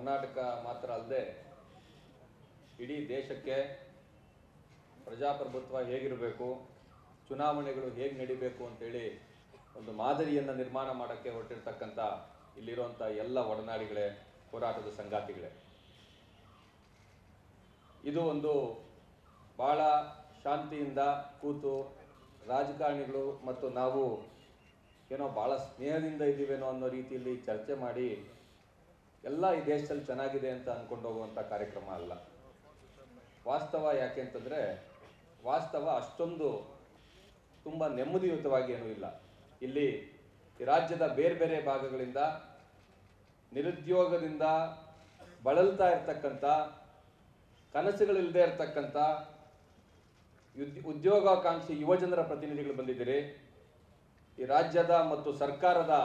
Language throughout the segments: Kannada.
ಕರ್ನಾಟಕ ಮಾತ್ರ ಅಲ್ಲದೆ ಇಡೀ ದೇಶಕ್ಕೆ ಪ್ರಜಾಪ್ರಭುತ್ವ ಹೇಗಿರಬೇಕು ಚುನಾವಣೆಗಳು ಹೇಗೆ ನಡಿಬೇಕು ಅಂತೇಳಿ ಒಂದು ಮಾದರಿಯನ್ನು ನಿರ್ಮಾಣ ಮಾಡೋಕ್ಕೆ ಹೊರಟಿರ್ತಕ್ಕಂಥ ಇಲ್ಲಿರುವಂಥ ಎಲ್ಲ ಒಡನಾಡಿಗಳೇ ಹೋರಾಟದ ಸಂಗಾತಿಗಳೇ ಇದು ಒಂದು ಭಾಳ ಶಾಂತಿಯಿಂದ ಕೂತು ರಾಜಕಾರಣಿಗಳು ಮತ್ತು ನಾವು ಏನೋ ಭಾಳ ಸ್ನೇಹದಿಂದ ಇದ್ದೀವೇನೋ ಅನ್ನೋ ರೀತಿಯಲ್ಲಿ ಚರ್ಚೆ ಮಾಡಿ ಎಲ್ಲ ಈ ದೇಶದಲ್ಲಿ ಚೆನ್ನಾಗಿದೆ ಅಂತ ಅಂದ್ಕೊಂಡು ಹೋಗುವಂಥ ಕಾರ್ಯಕ್ರಮ ಅಲ್ಲ ವಾಸ್ತವ ಯಾಕೆ ಅಂತಂದರೆ ವಾಸ್ತವ ಅಷ್ಟೊಂದು ತುಂಬ ನೆಮ್ಮದಿಯುತವಾಗಿ ಏನೂ ಇಲ್ಲ ಇಲ್ಲಿ ಈ ರಾಜ್ಯದ ಬೇರೆ ಬೇರೆ ಭಾಗಗಳಿಂದ ನಿರುದ್ಯೋಗದಿಂದ ಬಳಲ್ತಾ ಇರ್ತಕ್ಕಂಥ ಕನಸುಗಳಿಲ್ಲದೆ ಇರ್ತಕ್ಕಂಥ ಯುದ್ ಉದ್ಯೋಗಾಕಾಂಕ್ಷಿ ಯುವಜನರ ಪ್ರತಿನಿಧಿಗಳು ಬಂದಿದ್ದೀರಿ ಈ ರಾಜ್ಯದ ಮತ್ತು ಸರ್ಕಾರದ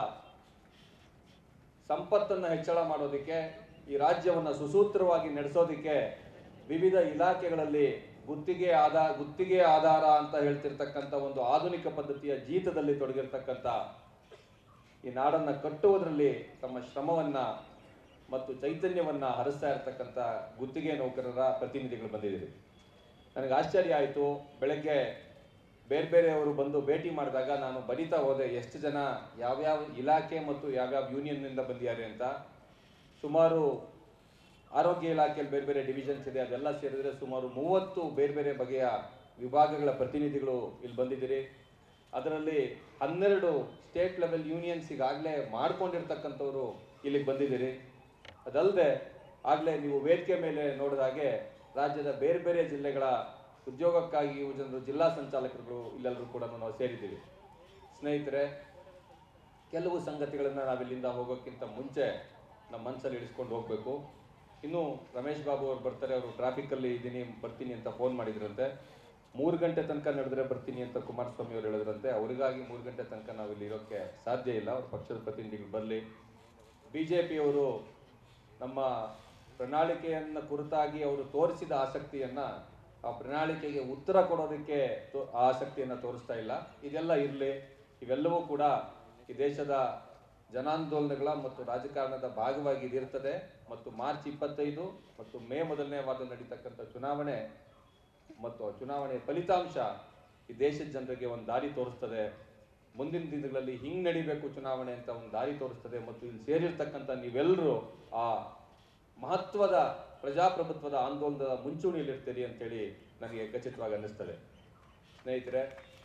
ಸಂಪತ್ತನ್ನು ಹೆಚ್ಚಳ ಮಾಡೋದಕ್ಕೆ ಈ ರಾಜ್ಯವನ್ನು ಸುಸೂತ್ರವಾಗಿ ನಡೆಸೋದಕ್ಕೆ ವಿವಿಧ ಇಲಾಖೆಗಳಲ್ಲಿ ಗುತ್ತಿಗೆ ಆಧಾರ ಗುತ್ತಿಗೆ ಆಧಾರ ಅಂತ ಹೇಳ್ತಿರ್ತಕ್ಕಂಥ ಒಂದು ಆಧುನಿಕ ಪದ್ಧತಿಯ ಜೀತದಲ್ಲಿ ತೊಡಗಿರ್ತಕ್ಕಂಥ ಈ ನಾಡನ್ನು ಕಟ್ಟುವುದರಲ್ಲಿ ತಮ್ಮ ಶ್ರಮವನ್ನ ಮತ್ತು ಚೈತನ್ಯವನ್ನ ಹರಿಸ್ತಾ ಇರತಕ್ಕಂಥ ಗುತ್ತಿಗೆ ನೌಕರರ ಪ್ರತಿನಿಧಿಗಳು ಬಂದಿದ್ದೀರಿ ನನಗೆ ಆಶ್ಚರ್ಯ ಆಯಿತು ಬೆಳಗ್ಗೆ ಬೇರೆ ಬೇರೆಯವರು ಬಂದು ಭೇಟಿ ಮಾಡಿದಾಗ ನಾನು ಬರಿತಾ ಹೋದೆ ಎಷ್ಟು ಜನ ಯಾವ್ಯಾವ ಇಲಾಖೆ ಮತ್ತು ಯಾವ್ಯಾವ ಯೂನಿಯನ್ನಿಂದ ಬಂದಿದ್ದಾರೆ ಅಂತ ಸುಮಾರು ಆರೋಗ್ಯ ಇಲಾಖೆಯಲ್ಲಿ ಬೇರೆ ಬೇರೆ ಡಿವಿಷನ್ಸ್ ಇದೆ ಅದೆಲ್ಲ ಸೇರಿದ್ರೆ ಸುಮಾರು ಮೂವತ್ತು ಬೇರೆ ಬೇರೆ ಬಗೆಯ ವಿಭಾಗಗಳ ಪ್ರತಿನಿಧಿಗಳು ಇಲ್ಲಿ ಬಂದಿದ್ದೀರಿ ಅದರಲ್ಲಿ ಹನ್ನೆರಡು ಸ್ಟೇಟ್ ಲೆವೆಲ್ ಯೂನಿಯನ್ಸ್ ಈಗಾಗಲೇ ಮಾಡ್ಕೊಂಡಿರ್ತಕ್ಕಂಥವ್ರು ಇಲ್ಲಿಗೆ ಬಂದಿದ್ದೀರಿ ಅದಲ್ಲದೆ ಆಗಲೇ ನೀವು ವೇದಿಕೆ ಮೇಲೆ ನೋಡಿದ ಹಾಗೆ ರಾಜ್ಯದ ಬೇರೆ ಬೇರೆ ಜಿಲ್ಲೆಗಳ ಉದ್ಯೋಗಕ್ಕಾಗಿ ಯುವಜನರು ಜಿಲ್ಲಾ ಸಂಚಾಲಕರುಗಳು ಇಲ್ಲೆಲ್ಲರೂ ಕೂಡ ನಾವು ಸೇರಿದ್ದೀವಿ ಸ್ನೇಹಿತರೆ ಕೆಲವು ಸಂಗತಿಗಳನ್ನು ನಾವಿಲ್ಲಿಂದ ಹೋಗೋಕ್ಕಿಂತ ಮುಂಚೆ ನಮ್ಮ ಮನಸ್ಸಲ್ಲಿ ಇಳಿಸ್ಕೊಂಡು ಹೋಗಬೇಕು ಇನ್ನು ರಮೇಶ್ ಬಾಬು ಅವ್ರು ಬರ್ತಾರೆ ಅವರು ಟ್ರಾಫಿಕಲ್ಲಿ ಇದ್ದೀನಿ ಬರ್ತೀನಿ ಅಂತ ಫೋನ್ ಮಾಡಿದ್ರಂತೆ ಮೂರು ಗಂಟೆ ತನಕ ನಡೆದ್ರೆ ಬರ್ತೀನಿ ಅಂತ ಕುಮಾರಸ್ವಾಮಿ ಅವರು ಹೇಳಿದ್ರಂತೆ ಅವರಿಗಾಗಿ ಮೂರು ಗಂಟೆ ತನಕ ನಾವು ಇಲ್ಲಿ ಇರೋಕ್ಕೆ ಸಾಧ್ಯ ಇಲ್ಲ ಅವ್ರ ಪಕ್ಷದ ಪ್ರತಿನಿಧಿಗಳು ಬರಲಿ ಬಿ ಜೆ ಪಿಯವರು ನಮ್ಮ ಪ್ರಣಾಳಿಕೆಯನ್ನು ಕುರಿತಾಗಿ ಅವರು ತೋರಿಸಿದ ಆಸಕ್ತಿಯನ್ನ ಆ ಪ್ರಣಾಳಿಕೆಗೆ ಉತ್ತರ ಕೊಡೋದಕ್ಕೆ ತೋ- ಆ ಆಸಕ್ತಿಯನ್ನು ತೋರಿಸ್ತಾ ಇಲ್ಲ ಇದೆಲ್ಲ ಇರಲಿ ಇವೆಲ್ಲವೂ ಕೂಡ ಈ ದೇಶದ ಜನಾಂದೋಲನಗಳ ಮತ್ತು ರಾಜಕಾರಣದ ಭಾಗವಾಗಿ ಇದಿರ್ತದೆ ಮತ್ತು ಮಾರ್ಚ್ ಇಪ್ಪತ್ತೈದು ಮತ್ತು ಮೇ ಮೊದಲನೇ ವಾರದಲ್ಲಿ ನಡೀತಕ್ಕಂಥ ಚುನಾವಣೆ ಮತ್ತು ಆ ಚುನಾವಣೆಯ ಫಲಿತಾಂಶ ಈ ದೇಶದ ಜನರಿಗೆ ಒಂದು ದಾರಿ ತೋರಿಸ್ತದೆ ಮುಂದಿನ ದಿನಗಳಲ್ಲಿ ಹಿಂಗ್ ನಡಿಬೇಕು ಚುನಾವಣೆ ಅಂತ ಒಂದು ದಾರಿ ತೋರಿಸ್ತದೆ ಮತ್ತು ಇಲ್ಲಿ ಸೇರಿರ್ತಕ್ಕಂಥ ನೀವೆಲ್ಲರೂ ಆ ಮಹತ್ವದ ಪ್ರಜಾಪ್ರಭುತ್ವದ ಆಂದೋಲನದ ಮುಂಚೂಣಿಯಲ್ಲಿರ್ತೀರಿ ಅಂತೇಳಿ ನನಗೆ ಖಚಿತವಾಗಿ ಅನ್ನಿಸ್ತದೆ ಸ್ನೇಹಿತರೆ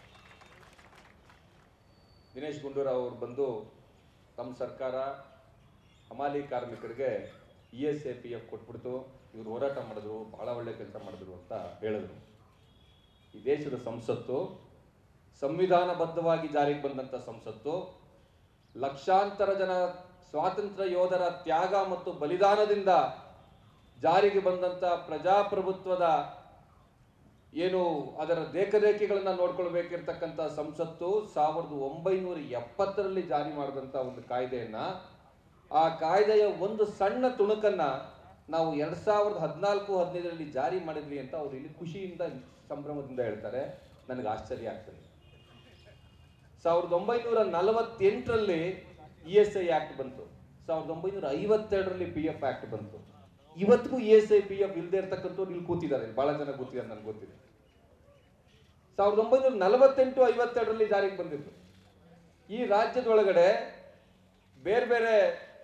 ದಿನೇಶ್ ಗುಂಡೂರಾವ್ ಅವರು ಬಂದು ತಮ್ಮ ಸರ್ಕಾರ ಹಮಾಲಿ ಕಾರ್ಮಿಕರಿಗೆ E S A P F ಕೊಟ್ಬಿಡ್ತು ಇವರು ಹೋರಾಟ ಮಾಡಿದ್ರು ಬಹಳ ಒಳ್ಳೆ ಕೆಲಸ ಮಾಡಿದ್ರು ಅಂತ ಹೇಳಿದ್ರು ಈ ದೇಶದ ಸಂಸತ್ತು ಸಂವಿಧಾನಬದ್ಧವಾಗಿ ಜಾರಿಗೆ ಬಂದಂಥ ಸಂಸತ್ತು ಲಕ್ಷಾಂತರ ಜನ ಸ್ವಾತಂತ್ರ್ಯ ಯೋಧರ ತ್ಯಾಗ ಮತ್ತು ಬಲಿದಾನದಿಂದ ಜಾರಿಗೆ ಬಂದಂಥ ಪ್ರಜಾಪ್ರಭುತ್ವದ ಏನು ಅದರ ರೇಖರೇಖೆಗಳನ್ನ ನೋಡ್ಕೊಳ್ಬೇಕಿರ್ತಕ್ಕಂಥ ಸಂಸತ್ತು ಸಾವಿರದ ಒಂಬೈನೂರ ಎಪ್ಪತ್ತರಲ್ಲಿ ಜಾರಿ ಮಾಡಿದಂಥ ಒಂದು ಕಾಯ್ದೆಯನ್ನ ಆ ಕಾಯ್ದೆಯ ಒಂದು ಸಣ್ಣ ತುಣುಕನ್ನ ನಾವು ಎರಡ್ ಸಾವಿರದ ಹದಿನಾಲ್ಕು ಹದಿನೈದರಲ್ಲಿ ಜಾರಿ ಮಾಡಿದ್ವಿ ಅಂತ ಅವರು ಇಲ್ಲಿ ಖುಷಿಯಿಂದ ಸಂಭ್ರಮದಿಂದ ಹೇಳ್ತಾರೆ ನನಗೆ ಆಶ್ಚರ್ಯ ಆಗ್ತದೆ ಸಾವಿರದ ಒಂಬೈನೂರ ನಲವತ್ತೆಂಟರಲ್ಲಿ ಇ ಎಸ್ ಐ ಆಕ್ಟ್ ಬಂತು ಸಾವಿರದ ಒಂಬೈನೂರ ಐವತ್ತೆರಡರಲ್ಲಿ ಪಿ ಎಫ್ ಆಕ್ಟ್ ಬಂತು ಇವತ್ತಿಗೂ E S I P F ಇಲ್ಲದೆ ಇರ್ತಕ್ಕಂಥವ್ರು ಇಲ್ಲಿ ಕೂತಿದ್ದಾರೆ ಬಹಳ ಜನ ಕೂತಿದ್ದಾರೆ ನನಗೆ ಗೊತ್ತಿದೆ ಸಾವಿರದ ಒಂಬೈನೂರ ನಲವತ್ತೆಂಟು ಐವತ್ತೆರಡರಲ್ಲಿ ಜಾರಿಗೆ ಬಂದಿತ್ತು ಈ ರಾಜ್ಯದೊಳಗಡೆ ಬೇರೆ ಬೇರೆ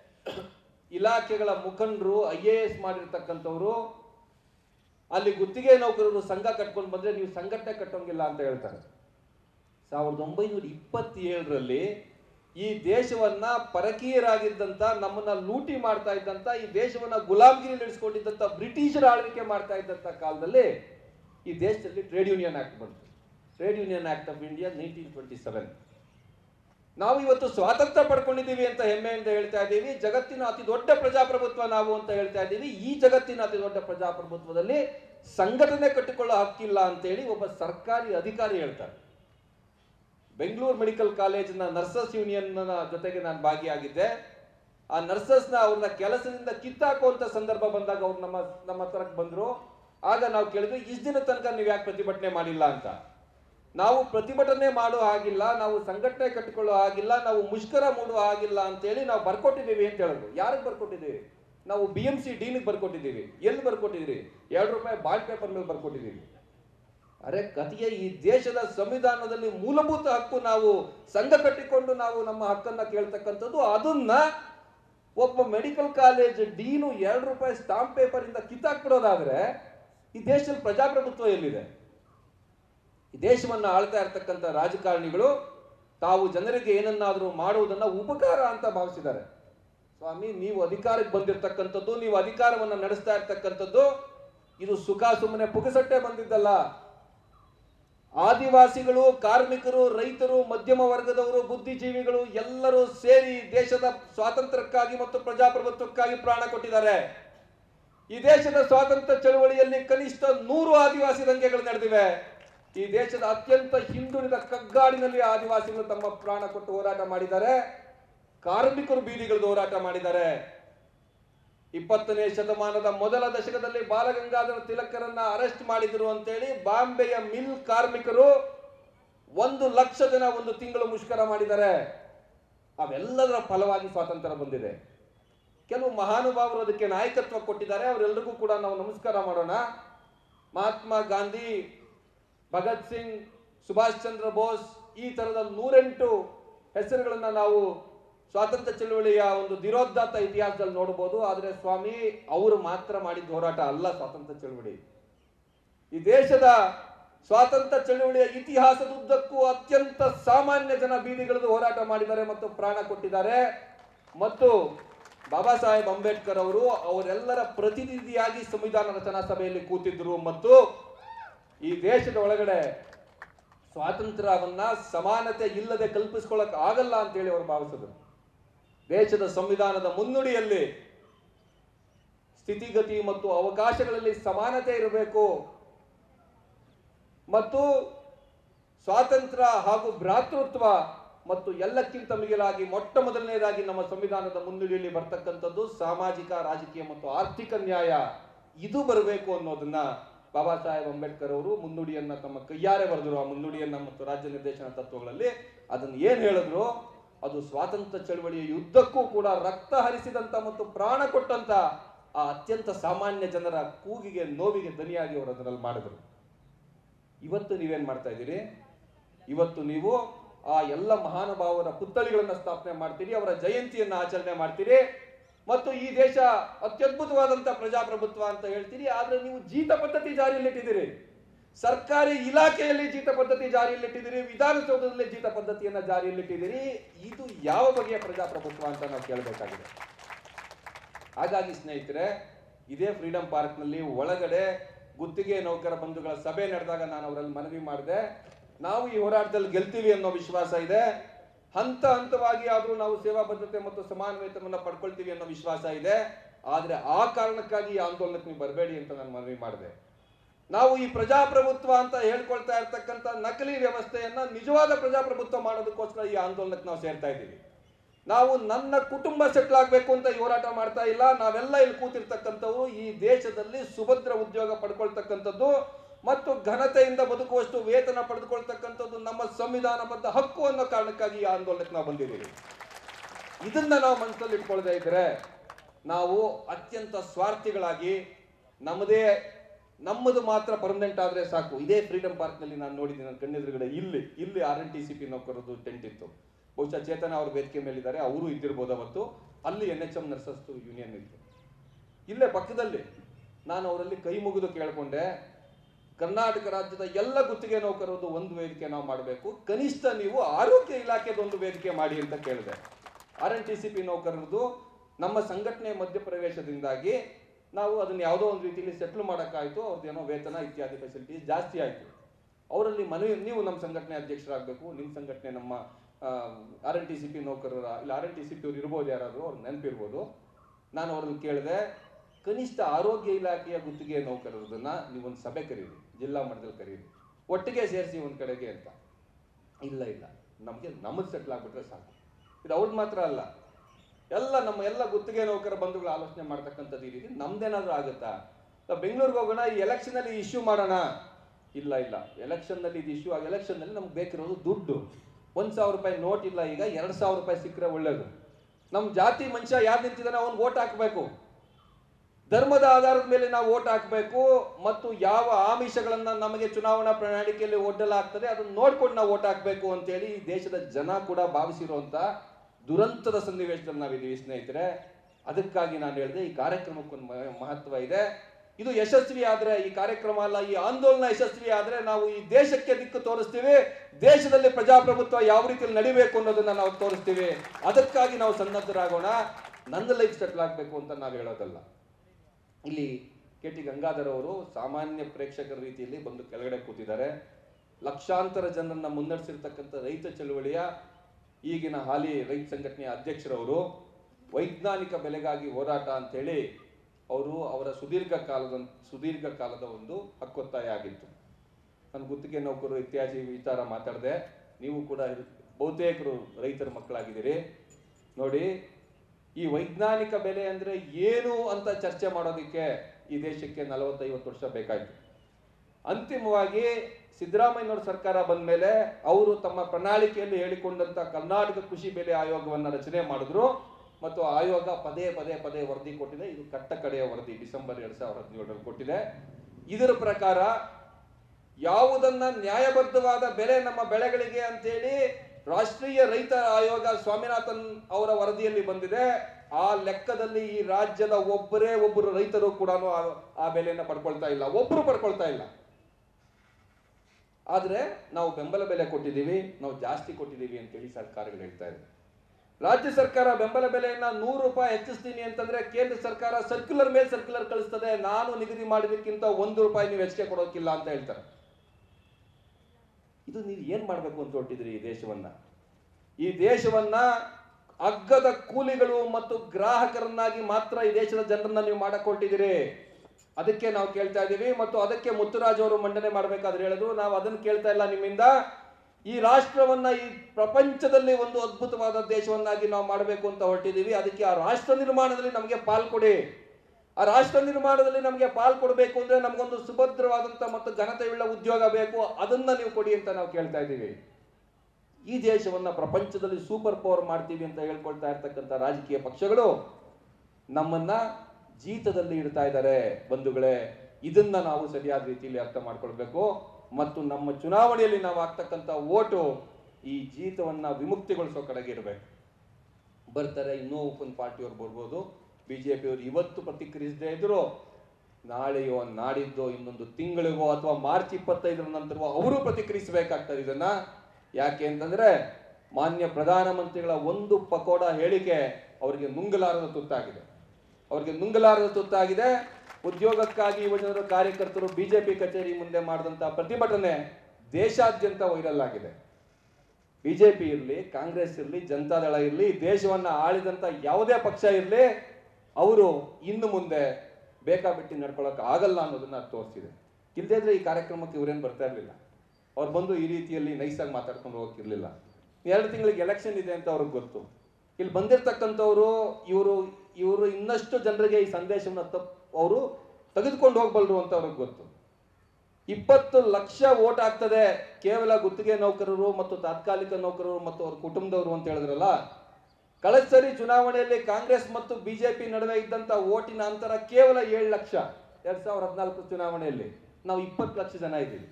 ಇಲಾಖೆಗಳ ಮುಖಂಡರು ಐ ಎ ಎಸ್ ಮಾಡಿರ್ತಕ್ಕಂಥವ್ರು ಅಲ್ಲಿ ಗುತ್ತಿಗೆ ನೌಕರರು ಸಂಘ ಕಟ್ಕೊಂಡು ಬಂದ್ರೆ ನೀವು ಸಂಘಟನೆ ಕಟ್ಟೋಂಗಿಲ್ಲ ಅಂತ ಹೇಳ್ತಾರೆ ಸಾವಿರದ ಒಂಬೈನೂರ ಇಪ್ಪತ್ತೇಳರಲ್ಲಿ ಈ ದೇಶವನ್ನ ಪರಕೀಯರಾಗಿದ್ದಂತ ನಮ್ಮನ್ನ ಲೂಟಿ ಮಾಡ್ತಾ ಇದ್ದಂತ ಈ ದೇಶವನ್ನ ಗುಲಾಮಗಿರಿ ನಡೆಸ್ಕೊಂಡಿದ್ದಂತ ಬ್ರಿಟಿಷರ ಆಳ್ವಿಕೆ ಮಾಡ್ತಾ ಇದ್ದಂತ ಕಾಲದಲ್ಲಿ ಈ ದೇಶದಲ್ಲಿ ಟ್ರೇಡ್ ಯೂನಿಯನ್ ಆಕ್ಟ್ ಬಂತು trade union act of India nineteen twenty seven ನಾವು ಇವತ್ತು ಸ್ವಾತಂತ್ರ್ಯ ಪಡ್ಕೊಂಡಿದ್ದೀವಿ ಅಂತ ಹೆಮ್ಮೆಯಿಂದ ಹೇಳ್ತಾ ಇದ್ದೀವಿ ಜಗತ್ತಿನ ಅತಿ ದೊಡ್ಡ ಪ್ರಜಾಪ್ರಭುತ್ವ ನಾವು ಅಂತ ಹೇಳ್ತಾ ಇದ್ದೀವಿ ಈ ಜಗತ್ತಿನ ಅತಿ ದೊಡ್ಡ ಪ್ರಜಾಪ್ರಭುತ್ವದಲ್ಲಿ ಸಂಘಟನೆ ಕಟ್ಟಿಕೊಳ್ಳೋ ಹಕ್ಕಿಲ್ಲ ಅಂತೇಳಿ ಒಬ್ಬ ಸರ್ಕಾರಿ ಅಧಿಕಾರಿ ಹೇಳ್ತಾರೆ ಬೆಂಗಳೂರು ಮೆಡಿಕಲ್ ಕಾಲೇಜಿನ ನರ್ಸಸ್ ಯೂನಿಯನ್ ಜೊತೆಗೆ ನಾನು ಭಾಗಿಯಾಗಿದ್ದೆ ಆ ನರ್ಸಸ್ನ ಅವ್ರನ್ನ ಕೆಲಸದಿಂದ ಕಿತ್ತಾಕುವಂತ ಸಂದರ್ಭ ಬಂದಾಗ ಅವ್ರು ನಮ್ಮ ನಮ್ಮ ಹತ್ರಕ್ಕೆ ಬಂದ್ರು ಆಗ ನಾವು ಕೇಳಿದ್ವಿ ಇಷ್ಟು ದಿನ ತನಕ ನೀವು ಯಾಕೆ ಪ್ರತಿಭಟನೆ ಮಾಡಿಲ್ಲ ಅಂತ ನಾವು ಪ್ರತಿಭಟನೆ ಮಾಡೋ ಹಾಗಿಲ್ಲ ನಾವು ಸಂಘಟನೆ ಕಟ್ಟಿಕೊಳ್ಳೋ ಹಾಗಿಲ್ಲ ನಾವು ಮುಷ್ಕರ ಮೂಡುವ ಹಾಗಿಲ್ಲ ಅಂತೇಳಿ ನಾವು ಬರ್ಕೊಟ್ಟಿದ್ದೀವಿ ಅಂತ ಹೇಳಿದ್ರು ಯಾರಿಗೆ ಬರ್ಕೊಟ್ಟಿದ್ದೀವಿ ನಾವು ಬಿ ಎಂ ಸಿ ಡೀನಿಗೆ ಬರ್ಕೊಟ್ಟಿದ್ದೀವಿ ಎಲ್ಲಿ ಬರ್ಕೊಟ್ಟಿದ್ದೀರಿ ಎರಡು ರೂಪಾಯಿ ಬಾಂಡ್ ಪೇಪರ್ ಮೇಲೆ ಬರ್ಕೊಟ್ಟಿದ್ದೀವಿ ಅರೆ ಕಥೆಯ ಈ ದೇಶದ ಸಂವಿಧಾನದಲ್ಲಿ ಮೂಲಭೂತ ಹಕ್ಕು ನಾವು ಸಂಘ ಕಟ್ಟಿಕೊಂಡು ನಾವು ನಮ್ಮ ಹಕ್ಕನ್ನ ಕೇಳ್ತಕ್ಕಂಥದ್ದು ಅದನ್ನ ಒಬ್ಬ ಮೆಡಿಕಲ್ ಕಾಲೇಜ್ ಡೀನು ಎರಡು ರೂಪಾಯಿ ಸ್ಟಾಂಪ್ ಪೇಪರ್ ಇಂದ ಕಿತ್ತಾಕ್ಬಿಡೋದಾದ್ರೆ ಈ ದೇಶದಲ್ಲಿ ಪ್ರಜಾಪ್ರಭುತ್ವ ಎಲ್ಲಿದೆ ಈ ದೇಶವನ್ನ ಆಳ್ತಾ ಇರ್ತಕ್ಕಂಥ ರಾಜಕಾರಣಿಗಳು ತಾವು ಜನರಿಗೆ ಏನನ್ನಾದರೂ ಮಾಡುವುದನ್ನ ಉಪಕಾರ ಅಂತ ಭಾವಿಸಿದ್ದಾರೆ ಸ್ವಾಮಿ ನೀವು ಅಧಿಕಾರಕ್ಕೆ ಬಂದಿರತಕ್ಕಂಥದ್ದು ನೀವು ಅಧಿಕಾರವನ್ನ ನಡೆಸ್ತಾ ಇರ್ತಕ್ಕಂಥದ್ದು ಇದು ಸುಖ ಸುಮ್ಮನೆ ಪುಗಸಟ್ಟೆ ಬಂದಿದ್ದಲ್ಲ ಆದಿವಾಸಿಗಳು ಕಾರ್ಮಿಕರು ರೈತರು ಮಧ್ಯಮ ವರ್ಗದವರು ಬುದ್ಧಿಜೀವಿಗಳು ಎಲ್ಲರೂ ಸೇರಿ ದೇಶದ ಸ್ವಾತಂತ್ರ್ಯಕ್ಕಾಗಿ ಮತ್ತು ಪ್ರಜಾಪ್ರಭುತ್ವಕ್ಕಾಗಿ ಪ್ರಾಣ ಕೊಟ್ಟಿದ್ದಾರೆ ಈ ದೇಶದ ಸ್ವಾತಂತ್ರ್ಯ ಚಳವಳಿಯಲ್ಲಿ ಕನಿಷ್ಠ ನೂರು ಆದಿವಾಸಿ ದಂಗೆಗಳು ನಡೆದಿವೆ ಈ ದೇಶದ ಅತ್ಯಂತ ಹಿಂದುಳಿದ ಕಗ್ಗಾಡಿನಲ್ಲಿ ಆದಿವಾಸಿಗಳು ತಮ್ಮ ಪ್ರಾಣ ಕೊಟ್ಟು ಹೋರಾಟ ಮಾಡಿದ್ದಾರೆ ಕಾರ್ಮಿಕರು ಬೀದಿಗಳದ್ದು ಹೋರಾಟ ಮಾಡಿದ್ದಾರೆ ಇಪ್ಪತ್ತನೇ ಶತಮಾನದ ಮೊದಲ ದಶಕದಲ್ಲಿ ಬಾಲಗಂಗಾಧರ ತಿಲಕರನ್ನ ಅರೆಸ್ಟ್ ಮಾಡಿದ್ರು ಅಂತೇಳಿ ಬಾಂಬೆಯ ಮಿಲ್ ಕಾರ್ಮಿಕರು ಒಂದು ಲಕ್ಷ ಜನ ಒಂದು ತಿಂಗಳು ಮುಷ್ಕರ ಮಾಡಿದ್ದಾರೆ ಅವೆಲ್ಲದರ ಫಲವಾಗಿ ಸ್ವಾತಂತ್ರ್ಯ ಬಂದಿದೆ ಕೆಲವು ಮಹಾನುಭಾವರು ಅದಕ್ಕೆ ನಾಯಕತ್ವ ಕೊಟ್ಟಿದ್ದಾರೆ ಅವರೆಲ್ಲರಿಗೂ ಕೂಡ ನಾವು ನಮಸ್ಕಾರ ಮಾಡೋಣ ಮಹಾತ್ಮ ಗಾಂಧಿ ಭಗತ್ ಸಿಂಗ್ ಸುಭಾಷ್ ಚಂದ್ರ ಬೋಸ್ ಈ ತರದ ನೂರೆಂಟು ಹೆಸರುಗಳನ್ನ ನಾವು ಸ್ವಾತಂತ್ರ್ಯ ಚಳವಳಿಯ ಒಂದು ಧಿರೋದ್ದಾತ ಇತಿಹಾಸದಲ್ಲಿ ನೋಡಬಹುದು ಆದರೆ ಸ್ವಾಮಿ ಅವರು ಮಾತ್ರ ಮಾಡಿದ ಹೋರಾಟ ಅಲ್ಲ ಸ್ವಾತಂತ್ರ್ಯ ಚಳವಳಿ ಈ ದೇಶದ ಸ್ವಾತಂತ್ರ್ಯ ಚಳವಳಿಯ ಇತಿಹಾಸದುದ್ದಕ್ಕೂ ಅತ್ಯಂತ ಸಾಮಾನ್ಯ ಜನ ಬೀದಿಗಿಳಿದು ಹೋರಾಟ ಮಾಡಿದ್ದಾರೆ ಮತ್ತು ಪ್ರಾಣ ಕೊಟ್ಟಿದ್ದಾರೆ ಮತ್ತು ಬಾಬಾ ಸಾಹೇಬ್ ಅಂಬೇಡ್ಕರ್ ಅವರು ಅವರೆಲ್ಲರ ಪ್ರತಿನಿಧಿಯಾಗಿ ಸಂವಿಧಾನ ರಚನಾ ಸಭೆಯಲ್ಲಿ ಕೂತಿದ್ರು ಮತ್ತು ಈ ದೇಶದ ಒಳಗಡೆ ಸ್ವಾತಂತ್ರ್ಯವನ್ನ ಸಮಾನತೆ ಇಲ್ಲದೆ ಕಲ್ಪಿಸ್ಕೊಳ್ಳಕ್ ಆಗಲ್ಲ ಅಂತೇಳಿ ಅವರು ಭಾವಿಸಿದ್ರು ದೇಶದ ಸಂವಿಧಾನದ ಮುನ್ನುಡಿಯಲ್ಲಿ ಸ್ಥಿತಿಗತಿ ಮತ್ತು ಅವಕಾಶಗಳಲ್ಲಿ ಸಮಾನತೆ ಇರಬೇಕು ಮತ್ತು ಸ್ವಾತಂತ್ರ್ಯ ಹಾಗೂ ಭ್ರಾತೃತ್ವ ಮತ್ತು ಎಲ್ಲಕ್ಕಿಂತ ಮಿಗಿಲಾಗಿ ಮೊಟ್ಟ ಮೊದಲನೇದಾಗಿ ನಮ್ಮ ಸಂವಿಧಾನದ ಮುನ್ನುಡಿಯಲ್ಲಿ ಬರ್ತಕ್ಕಂಥದ್ದು ಸಾಮಾಜಿಕ ರಾಜಕೀಯ ಮತ್ತು ಆರ್ಥಿಕ ನ್ಯಾಯ ಇದು ಬರಬೇಕು ಅನ್ನೋದನ್ನ ಬಾಬಾ ಸಾಹೇಬ್ ಅಂಬೇಡ್ಕರ್ ಅವರು ಮುನ್ನುಡಿಯನ್ನ ತಮ್ಮ ಕೈಯಾರೆ ಬರೆದರು ಆ ಮುನ್ನುಡಿಯನ್ನ ಮತ್ತು ರಾಜ್ಯ ನಿರ್ದೇಶನ ತತ್ವಗಳಲ್ಲಿ ಅದನ್ನ ಏನ್ ಹೇಳಿದ್ರು ಅದು ಸ್ವಾತಂತ್ರ್ಯ ಚಳವಳಿಯ ಯುದ್ಧಕ್ಕೂ ಕೂಡ ರಕ್ತ ಹರಿಸಿದಂತ ಮತ್ತು ಪ್ರಾಣ ಕೊಟ್ಟಂತ ಆ ಅತ್ಯಂತ ಸಾಮಾನ್ಯ ಜನರ ಕೂಗಿಗೆ ನೋವಿಗೆ ದನಿಯಾಗಿ ಅವರು ಅದರಲ್ಲಿ ಮಾಡಿದ್ರು ಇವತ್ತು ನೀವೇನ್ ಮಾಡ್ತಾ ಇದ್ದೀರಿ ಇವತ್ತು ನೀವು ಆ ಎಲ್ಲ ಮಹಾನುಭಾವರ ಪುತ್ಥಳಿಗಳನ್ನ ಸ್ಥಾಪನೆ ಮಾಡ್ತೀರಿ ಅವರ ಜಯಂತಿಯನ್ನ ಆಚರಣೆ ಮಾಡ್ತೀರಿ ಮತ್ತು ಈ ದೇಶ ಅತ್ಯದ್ಭುತವಾದಂತ ಪ್ರಜಾಪ್ರಭುತ್ವ ಅಂತ ಹೇಳ್ತೀರಿ ಆದ್ರೆ ನೀವು ಜೀತ ಪದ್ಧತಿ ಜಾರಿಯಲ್ಲಿಟ್ಟಿದ್ದೀರಿ ಸರ್ಕಾರಿ ಇಲಾಖೆಯಲ್ಲಿ ಜೀತ ಪದ್ಧತಿ ಜಾರಿಯಲ್ಲಿಟ್ಟಿದ್ದೀರಿ ವಿಧಾನಸೌಧದಲ್ಲಿ ಜೀತ ಪದ್ಧತಿಯನ್ನ ಜಾರಿಯಲ್ಲಿಟ್ಟಿದ್ದೀರಿ ಇದು ಯಾವ ಬಗೆಯ ಪ್ರಜಾಪ್ರಭುತ್ವ ಅಂತ ನಾವು ಕೇಳಬೇಕಾಗಿದೆ ಹಾಗಾಗಿ ಸ್ನೇಹಿತರೆ ಇದೇ ಫ್ರೀಡಂ ಪಾರ್ಕ್ನಲ್ಲಿ ಒಳಗಡೆ ಗುತ್ತಿಗೆ ನೌಕರ ಬಂಧುಗಳ ಸಭೆ ನಡೆದಾಗ ನಾನು ಅವರಲ್ಲಿ ಮನವಿ ಮಾಡಿದೆ ನಾವು ಈ ಹೋರಾಟದಲ್ಲಿ ಗೆಲ್ತೀವಿ ಅನ್ನೋ ವಿಶ್ವಾಸ ಇದೆ ಹಂತ ಹಂತವಾಗಿ ಆದ್ರೂ ನಾವು ಸೇವಾ ಬದ್ಧತೆ ಮತ್ತು ಸಮಾನ ವೇತನವನ್ನ ಪಡ್ಕೊಳ್ತೀವಿ ಅನ್ನೋ ವಿಶ್ವಾಸ ಇದೆ ಆದ್ರೆ ಆ ಕಾರಣಕ್ಕಾಗಿ ಈ ಆಂದೋಲನಕ್ಕೆ ನೀವು ಬರಬೇಡಿ ಅಂತ ನಾನು ಮನವಿ ಮಾಡಿದೆ ನಾವು ಈ ಪ್ರಜಾಪ್ರಭುತ್ವ ಅಂತ ಹೇಳ್ಕೊಳ್ತಾ ಇರ್ತಕ್ಕಂಥ ನಕಲಿ ವ್ಯವಸ್ಥೆಯನ್ನ ನಿಜವಾದ ಪ್ರಜಾಪ್ರಭುತ್ವ ಮಾಡೋದಕ್ಕೋಸ್ಕರ ಈ ಆಂದೋಲನಕ್ಕೆ ನಾವು ಸೇರ್ತಾ ಇದ್ದೀವಿ ನಾವು ನನ್ನ ಕುಟುಂಬ ಸೆಟ್ಲ್ ಆಗ್ಬೇಕು ಅಂತ ಈ ಹೋರಾಟ ಮಾಡ್ತಾ ಇಲ್ಲ ನಾವೆಲ್ಲ ಇಲ್ಲಿ ಕೂತಿರ್ತಕ್ಕಂಥವ್ರು ಈ ದೇಶದಲ್ಲಿ ಸುಭದ್ರ ಉದ್ಯೋಗ ಪಡ್ಕೊಳ್ತಕ್ಕಂಥದ್ದು ಮತ್ತು ಘನತೆಯಿಂದ ಬದುಕುವಷ್ಟು ವೇತನ ಪಡೆದುಕೊಳ್ತಕ್ಕಂಥದ್ದು ನಮ್ಮ ಸಂವಿಧಾನಬದ್ಧ ಹಕ್ಕು ಅನ್ನೋ ಕಾರಣಕ್ಕಾಗಿ ಈ ಆಂದೋಲನಕ್ಕೆ ನಾವು ಬಂದಿದ್ದೀವಿ ಇದನ್ನ ನಾವು ಮನಸ್ಸಲ್ಲಿ ಇಟ್ಕೊಳ್ಳದೆ ಇದ್ರೆ ನಾವು ಅತ್ಯಂತ ಸ್ವಾರ್ಥಿಗಳಾಗಿ ನಮ್ಮದೇ ನಮ್ಮದು ಮಾತ್ರ ಪರ್ಮನೆಂಟ್ ಆದ್ರೆ ಸಾಕು ಇದೇ ಫ್ರೀಡಂ ಪಾರ್ಕ್ನಲ್ಲಿ ನಾನು ನೋಡಿದ್ದೀನಿ ನನ್ನ ಕಣ್ಣೆದುರುಗಡೆ ಇಲ್ಲಿ ಇಲ್ಲಿ R N T C P ನೌಕರದ್ದು ಟೆಂಟ್ ಇತ್ತು ಬಹುಶಃ ಚೇತನ ಅವ್ರ ವೇದಿಕೆ ಮೇಲಿದ್ದಾರೆ ಅವರು ಇದ್ದಿರ್ಬೋದು ಅವತ್ತು ಅಲ್ಲಿ N H M nurses union ಇತ್ತು ಇಲ್ಲೇ ಪಕ್ಕದಲ್ಲಿ ನಾನು ಅವರಲ್ಲಿ ಕೈ ಮುಗಿದು ಕೇಳ್ಕೊಂಡೆ ಕರ್ನಾಟಕ ರಾಜ್ಯದ ಎಲ್ಲ ಗುತ್ತಿಗೆ ನೌಕರರದ್ದು ಒಂದು ವೇದಿಕೆ ನಾವು ಮಾಡಬೇಕು ಕನಿಷ್ಠ ನೀವು ಆರೋಗ್ಯ ಇಲಾಖೆದೊಂದು ವೇದಿಕೆ ಮಾಡಿ ಅಂತ ಕೇಳಿದೆ R N T C P ನೌಕರರದು ನಮ್ಮ ಸಂಘಟನೆ ಮಧ್ಯಪ್ರವೇಶದಿಂದಾಗಿ ನಾವು ಅದನ್ನ ಯಾವುದೋ ಒಂದು ರೀತಿಯಲ್ಲಿ ಸೆಟ್ಲ್ ಮಾಡೋಕ್ಕಾಯ್ತು ಅವ್ರದ್ದೇನೋ ವೇತನ ಇತ್ಯಾದಿ ಫೆಸಿಲಿಟಿ ಜಾಸ್ತಿ ಆಯಿತು ಅವರಲ್ಲಿ ಮನವಿ ನೀವು ನಮ್ಮ ಸಂಘಟನೆ ಅಧ್ಯಕ್ಷರಾಗಬೇಕು ನಿಮ್ಮ ಸಂಘಟನೆ ನಮ್ಮ R N T C P ನೌಕರರ ಇಲ್ಲ R N T C P ಅವ್ರು ಇರ್ಬೋದು ಯಾರಾದರೂ ಅವ್ರು ನೆನಪಿರ್ಬೋದು ನಾನು ಅವ್ರನ್ನ ಕೇಳಿದೆ ಕನಿಷ್ಠ ಆರೋಗ್ಯ ಇಲಾಖೆಯ ಗುತ್ತಿಗೆ ನೌಕರರದನ್ನ ನೀವೊಂದು ಸಭೆ ಕರೀರಿ ಜಿಲ್ಲಾ ಮಟ್ಟದಲ್ಲಿ ಕರೀರಿ ಒಟ್ಟಿಗೆ ಸೇರಿಸಿ ಒಂದು ಕಡೆಗೆ ಅಂತ ಇಲ್ಲ ಇಲ್ಲ ನಮಗೆ ನಮ್ಮದು ಸೆಟ್ಲ್ ಆಗ್ಬಿಟ್ರೆ ಸಾಕು ಇದು ಅವ್ರದ್ದು ಮಾತ್ರ ಅಲ್ಲ ಎಲ್ಲ ನಮ್ಮ ಎಲ್ಲ ಗುತ್ತಿಗೆ ನೌಕರ ಬಂಧುಗಳು ಆಲೋಚನೆ ಮಾಡ್ತಕ್ಕಂಥದ್ದು ಈ ರೀತಿ ನಮ್ದೇನಾದ್ರೂ ಆಗುತ್ತಾ ನಾವು ಬೆಂಗಳೂರಿಗೆ ಹೋಗೋಣ ಈ ಎಲೆಕ್ಷನ್ ಅಲ್ಲಿ ಇಶ್ಯೂ ಮಾಡೋಣ ಇಲ್ಲ ಇಲ್ಲ ಎಲೆಕ್ಷನ್ ನಲ್ಲಿ ಇದು ಇಶ್ಯೂ ಆಗಿ ಎಲೆಕ್ಷನ್ ನಲ್ಲಿ ನಮ್ಗೆ ಬೇಕಿರೋದು ದುಡ್ಡು ಒಂದ್ ಸಾವಿರ ರೂಪಾಯಿ ನೋಟ್ ಇಲ್ಲ ಈಗ ಎರಡ್ ಸಾವಿರ ರೂಪಾಯಿ ಸಿಕ್ಕರೆ ಒಳ್ಳೇದು ನಮ್ಮ ಜಾತಿ ಮನುಷ್ಯ ಯಾರು ನಿಂತಿದ್ದಾನೆ ಅವ್ನು ಓಟ್ ಹಾಕಬೇಕು ಧರ್ಮದ ಆಧಾರದ ಮೇಲೆ ನಾವು ಓಟ್ ಹಾಕಬೇಕು ಮತ್ತು ಯಾವ ಆಮಿಷಗಳನ್ನ ನಮಗೆ ಚುನಾವಣಾ ಪ್ರಣಾಳಿಕೆಯಲ್ಲಿ ಒಡ್ಡಲಾಗ್ತದೆ ಅದನ್ನ ನೋಡ್ಕೊಂಡು ನಾವು ಓಟ್ ಹಾಕಬೇಕು ಅಂತೇಳಿ ಈ ದೇಶದ ಜನ ಕೂಡ ಭಾವಿಸಿರುವಂತ ದುರಂತದ ಸನ್ನಿವೇಶದಲ್ಲಿ ನಾವಿದ್ದೀವಿ ಸ್ನೇಹಿತರೆ ಅದಕ್ಕಾಗಿ ನಾನು ಹೇಳಿದೆ ಈ ಕಾರ್ಯಕ್ರಮಕ್ಕೊಂದು ಮ- ಮಹತ್ವ ಇದೆ ಇದು ಯಶಸ್ವಿ ಆದ್ರೆ ಈ ಕಾರ್ಯಕ್ರಮ ಅಲ್ಲ ಈ ಆಂದೋಲನ ಯಶಸ್ವಿ ಆದ್ರೆ ನಾವು ಈ ದೇಶಕ್ಕೆ ದಿಕ್ಕು ತೋರಿಸ್ತೀವಿ ದೇಶದಲ್ಲಿ ಪ್ರಜಾಪ್ರಭುತ್ವ ಯಾವ ರೀತಿಯಲ್ಲಿ ನಡಿಬೇಕು ಅನ್ನೋದನ್ನ ನಾವು ತೋರಿಸ್ತೀವಿ ಅದಕ್ಕಾಗಿ ನಾವು ಸನ್ನದ್ಧರಾಗೋಣ ನನ್ನ ಲೈಫ್ ಸೆಟ್ಲ್ ಆಗಬೇಕು ಅಂತ ನಾವು ಹೇಳೋದಲ್ಲ ಇಲ್ಲಿ ಕೆ ಟಿ ಗಂಗಾಧರ್ ಅವರು ಸಾಮಾನ್ಯ ಪ್ರೇಕ್ಷಕರ ರೀತಿಯಲ್ಲಿ ಬಂದು ಕೆಳಗಡೆ ಕೂತಿದ್ದಾರೆ ಲಕ್ಷಾಂತರ ಜನರನ್ನ ಮುನ್ನಡೆಸಿರ್ತಕ್ಕಂಥ ರೈತ ಚಳುವಳಿಯ ಈಗಿನ ಹಾಲಿ ರೈತ ಸಂಘಟನೆಯ ಅಧ್ಯಕ್ಷರವರು ವೈಜ್ಞಾನಿಕ ಬೆಲೆಗಾಗಿ ಹೋರಾಟ ಅಂತೇಳಿ ಅವರು ಅವರ ಸುದೀರ್ಘ ಕಾಲದ ಸುದೀರ್ಘ ಕಾಲದ ಒಂದು ಹಕ್ಕೊತ್ತಾಯ ಆಗಿತ್ತು ನಾನು ಗುತ್ತಿಗೆ ನೌಕರರು ಇತ್ಯಾದಿ ವಿಚಾರ ಮಾತಾಡಿದೆ ನೀವು ಕೂಡ ಬಹುತೇಕರು ರೈತರ ಮಕ್ಕಳಾಗಿದ್ದೀರಿ ನೋಡಿ ಈ ವೈಜ್ಞಾನಿಕ ಬೆಲೆ ಅಂದ್ರೆ ಏನು ಅಂತ ಚರ್ಚೆ ಮಾಡೋದಕ್ಕೆ ಈ ದೇಶಕ್ಕೆ ನಲವತ್ತೈವತ್ತು ವರ್ಷ ಬೇಕಾಯ್ತು ಅಂತಿಮವಾಗಿ ಸಿದ್ದರಾಮಯ್ಯನವ್ರ ಸರ್ಕಾರ ಬಂದ ಮೇಲೆ ಅವರು ತಮ್ಮ ಪ್ರಣಾಳಿಕೆಯಲ್ಲಿ ಹೇಳಿಕೊಂಡಂತ ಕರ್ನಾಟಕ ಕೃಷಿ ಬೆಲೆ ಆಯೋಗವನ್ನ ರಚನೆ ಮಾಡಿದ್ರು ಮತ್ತು ಆಯೋಗ ಪದೇ ಪದೇ ಪದೇ ವರದಿ ಕೊಟ್ಟಿದೆ ಇದು ಕಟ್ಟ ಕಡೆಯ ವರದಿ ಡಿಸೆಂಬರ್ ಎರಡ್ ಸಾವಿರದ ಹದಿನೇಳರಲ್ಲಿ ಕೊಟ್ಟಿದೆ ಇದರ ಪ್ರಕಾರ ಯಾವುದನ್ನ ನ್ಯಾಯಬದ್ಧವಾದ ಬೆಲೆ ನಮ್ಮ ಬೆಳೆಗಳಿಗೆ ಅಂತೇಳಿ ರಾಷ್ಟ್ರೀಯ ರೈತ ಆಯೋಗ ಸ್ವಾಮಿನಾಥನ್ ಅವರ ವರದಿಯಲ್ಲಿ ಬಂದಿದೆ ಆ ಲೆಕ್ಕದಲ್ಲಿ ಈ ರಾಜ್ಯದ ಒಬ್ಬರೇ ಒಬ್ಬರು ರೈತರು ಕೂಡ ಆ ಬೆಲೆಯನ್ನ ಪಡ್ಕೊಳ್ತಾ ಇಲ್ಲ ಒಬ್ರು ಪಡ್ಕೊಳ್ತಾ ಇಲ್ಲ ಆದ್ರೆ ನಾವು ಬೆಂಬಲ ಬೆಲೆ ಕೊಟ್ಟಿದ್ದೀವಿ ನಾವು ಜಾಸ್ತಿ ಕೊಟ್ಟಿದ್ದೀವಿ ಅಂತೇಳಿ ಸರ್ಕಾರಗಳು ಹೇಳ್ತಾ ಇದೆ ರಾಜ್ಯ ಸರ್ಕಾರ ಬೆಂಬಲ ಬೆಲೆಯನ್ನ ನೂರು ರೂಪಾಯಿ ಹೆಚ್ಚಿಸ್ತೀನಿ ಅಂತಂದ್ರೆ ಕೇಂದ್ರ ಸರ್ಕಾರ ಸರ್ಕ್ಯುಲರ್ ಮೇಲೆ ಸರ್ಕ್ಯುಲರ್ ಕಳಿಸ್ತದೆ ನಾನು ನಿಗದಿ ಮಾಡಿದಕ್ಕಿಂತ ಒಂದು ರೂಪಾಯಿ ನೀವು ಹೆಚ್ಚಿಗೆ ಕೊಡೋಕಿಲ್ಲ ಅಂತ ಹೇಳ್ತಾರೆ ಇದು ನೀವು ಏನ್ ಮಾಡ್ಬೇಕು ಅಂತ ಹೊರಟಿದ್ರಿ ಈ ದೇಶವನ್ನ ಈ ದೇಶವನ್ನ ಅಗ್ಗದ ಕೂಲಿಗಳು ಮತ್ತು ಗ್ರಾಹಕರನ್ನಾಗಿ ಮಾತ್ರ ಈ ದೇಶದ ಜನರನ್ನ ನೀವು ಮಾಡಕ್ ಹೊರಟಿದ್ದೀರಿ ಅದಕ್ಕೆ ನಾವು ಕೇಳ್ತಾ ಇದ್ದೀವಿ ಮತ್ತು ಅದಕ್ಕೆ ಮುತ್ತುರಾಜ್ ಅವರು ಮಂಡನೆ ಮಾಡ್ಬೇಕಾದ್ರೆ ಹೇಳಿದ್ರು ನಾವು ಅದನ್ನ ಕೇಳ್ತಾ ಇಲ್ಲ ನಿಮ್ಮಿಂದ ಈ ರಾಷ್ಟ್ರವನ್ನ ಈ ಪ್ರಪಂಚದಲ್ಲಿ ಒಂದು ಅದ್ಭುತವಾದ ದೇಶವನ್ನಾಗಿ ನಾವು ಮಾಡಬೇಕು ಅಂತ ಹೊರಟಿದ್ದೀವಿ ಅದಕ್ಕೆ ಆ ರಾಷ್ಟ್ರ ನಿರ್ಮಾಣದಲ್ಲಿ ನಮಗೆ ಪಾಲ್ ಕೊಡಿ ಆ ರಾಷ್ಟ್ರ ನಿರ್ಮಾಣದಲ್ಲಿ ನಮಗೆ ಪಾಲ್ ಕೊಡಬೇಕು ಅಂದ್ರೆ ನಮಗೊಂದು ಸುಭದ್ರವಾದಂತ ಮತ್ತು ಘನತೆಯುಳ್ಳ ಉದ್ಯೋಗ ಬೇಕು ಅದನ್ನ ನೀವು ಕೊಡಿ ಅಂತ ನಾವು ಕೇಳ್ತಾ ಇದ್ದೀವಿ ಈ ದೇಶವನ್ನ ಪ್ರಪಂಚದಲ್ಲಿ ಸೂಪರ್ ಪವರ್ ಮಾಡ್ತೀವಿ ಅಂತ ಹೇಳ್ಕೊಳ್ತಾ ಇರ್ತಕ್ಕಂಥ ರಾಜಕೀಯ ಪಕ್ಷಗಳು ನಮ್ಮನ್ನ ಜೀತದಲ್ಲಿ ಇಡ್ತಾ ಇದ್ದಾರೆ ಬಂಧುಗಳೇ ಇದನ್ನ ನಾವು ಸರಿಯಾದ ರೀತಿಯಲ್ಲಿ ಅರ್ಥ ಮಾಡ್ಕೊಳ್ಬೇಕು ಮತ್ತು ನಮ್ಮ ಚುನಾವಣೆಯಲ್ಲಿ ನಾವು ಆಗ್ತಕ್ಕಂಥ ಓಟು ಈ ಜೀತವನ್ನ ವಿಮುಕ್ತಿಗೊಳಿಸೋ ಕಡೆಗೆ ಇರಬೇಕು ಬರ್ತಾರೆ ಇನ್ನೂ ಒಂದು ಪಾರ್ಟಿಯವ್ರು ಬರ್ಬೋದು ಬಿಜೆಪಿಯವರು ಇವತ್ತು ಪ್ರತಿಕ್ರಿಯಿಸದೇ ಇದ್ರು ನಾಳೆಯೋ ನಾಡಿದ್ದೋ ಇನ್ನೊಂದು ತಿಂಗಳಿಗೋ ಅಥವಾ ಮಾರ್ಚ್ ಇಪ್ಪತ್ತೈದರ ನಂತರವೋ ಅವರು ಪ್ರತಿಕ್ರಿಯಿಸಬೇಕಾಗ್ತದೆ ಇದನ್ನ ಯಾಕೆ ಅಂತಂದ್ರೆ ಮಾನ್ಯ ಪ್ರಧಾನಮಂತ್ರಿಗಳ ಒಂದು ಪಕೋಡ ಹೇಳಿಕೆ ಅವರಿಗೆ ನುಂಗಲಾರದ ತುತ್ತಾಗಿದೆ ಅವರಿಗೆ ನುಂಗಲಾರದ ತುತ್ತಾಗಿದೆ ಉದ್ಯೋಗಕ್ಕಾಗಿ ಯುವಜನರ ಕಾರ್ಯಕರ್ತರು ಬಿಜೆಪಿ ಕಚೇರಿ ಮುಂದೆ ಮಾಡಿದಂತ ಪ್ರತಿಭಟನೆ ದೇಶಾದ್ಯಂತ ವೈರಲ್ ಆಗಿದೆ ಬಿಜೆಪಿ ಇರಲಿ ಕಾಂಗ್ರೆಸ್ ಇರಲಿ ಜನತಾದಳ ಇರಲಿ ದೇಶವನ್ನ ಆಳಿದಂತ ಯಾವುದೇ ಪಕ್ಷ ಇರಲಿ ಅವರು ಇನ್ನು ಮುಂದೆ ಬೇಕಾಬಿಟ್ಟಿ ನಡ್ಕೊಳಕ್ ಆಗಲ್ಲ ಅನ್ನೋದನ್ನ ತೋರಿಸಿದೆ ಇಲ್ಲದೇ ಇದ್ರೆ ಈ ಕಾರ್ಯಕ್ರಮಕ್ಕೆ ಇವರೇನು ಬರ್ತಾ ಇರಲಿಲ್ಲ ಅವ್ರು ಬಂದು ಈ ರೀತಿಯಲ್ಲಿ ನೈಸಾಗಿ ಮಾತಾಡ್ಕೊಂಡು ಹೋಗಿರ್ಲಿಲ್ಲ ಎರಡು ತಿಂಗಳಿಗೆ ಎಲೆಕ್ಷನ್ ಇದೆ ಅಂತ ಅವ್ರಿಗೆ ಗೊತ್ತು ಇಲ್ಲಿ ಬಂದಿರತಕ್ಕಂಥವ್ರು ಇವರು ಇವರು ಇನ್ನಷ್ಟು ಜನರಿಗೆ ಈ ಸಂದೇಶವನ್ನ ತಪ್ಪು ಅವರು ತೆಗೆದುಕೊಂಡು ಹೋಗ್ಬಲ್ರು ಅಂತ ಅವ್ರಿಗೆ ಗೊತ್ತು ಇಪ್ಪತ್ತು ಲಕ್ಷ ಓಟ್ ಆಗ್ತದೆ ಕೇವಲ ಗುತ್ತಿಗೆ ನೌಕರರು ಮತ್ತು ತಾತ್ಕಾಲಿಕ ನೌಕರರು ಮತ್ತು ಅವ್ರ ಕುಟುಂಬದವರು ಅಂತ ಹೇಳಿದ್ರಲ್ಲ ಕಳೆದ ಸರಿ ಚುನಾವಣೆಯಲ್ಲಿ ಕಾಂಗ್ರೆಸ್ ಮತ್ತು ಬಿಜೆಪಿ ನಡುವೆ ಇದ್ದಂತ ಓಟಿನ ಅಂತರ ಕೇವಲ ಏಳು ಲಕ್ಷ ಎರಡ್ ಸಾವಿರದ ಹದಿನಾಲ್ಕು ಚುನಾವಣೆಯಲ್ಲಿ ನಾವು ಇಪ್ಪತ್ತು ಲಕ್ಷ ಜನ ಇದ್ದೀವಿ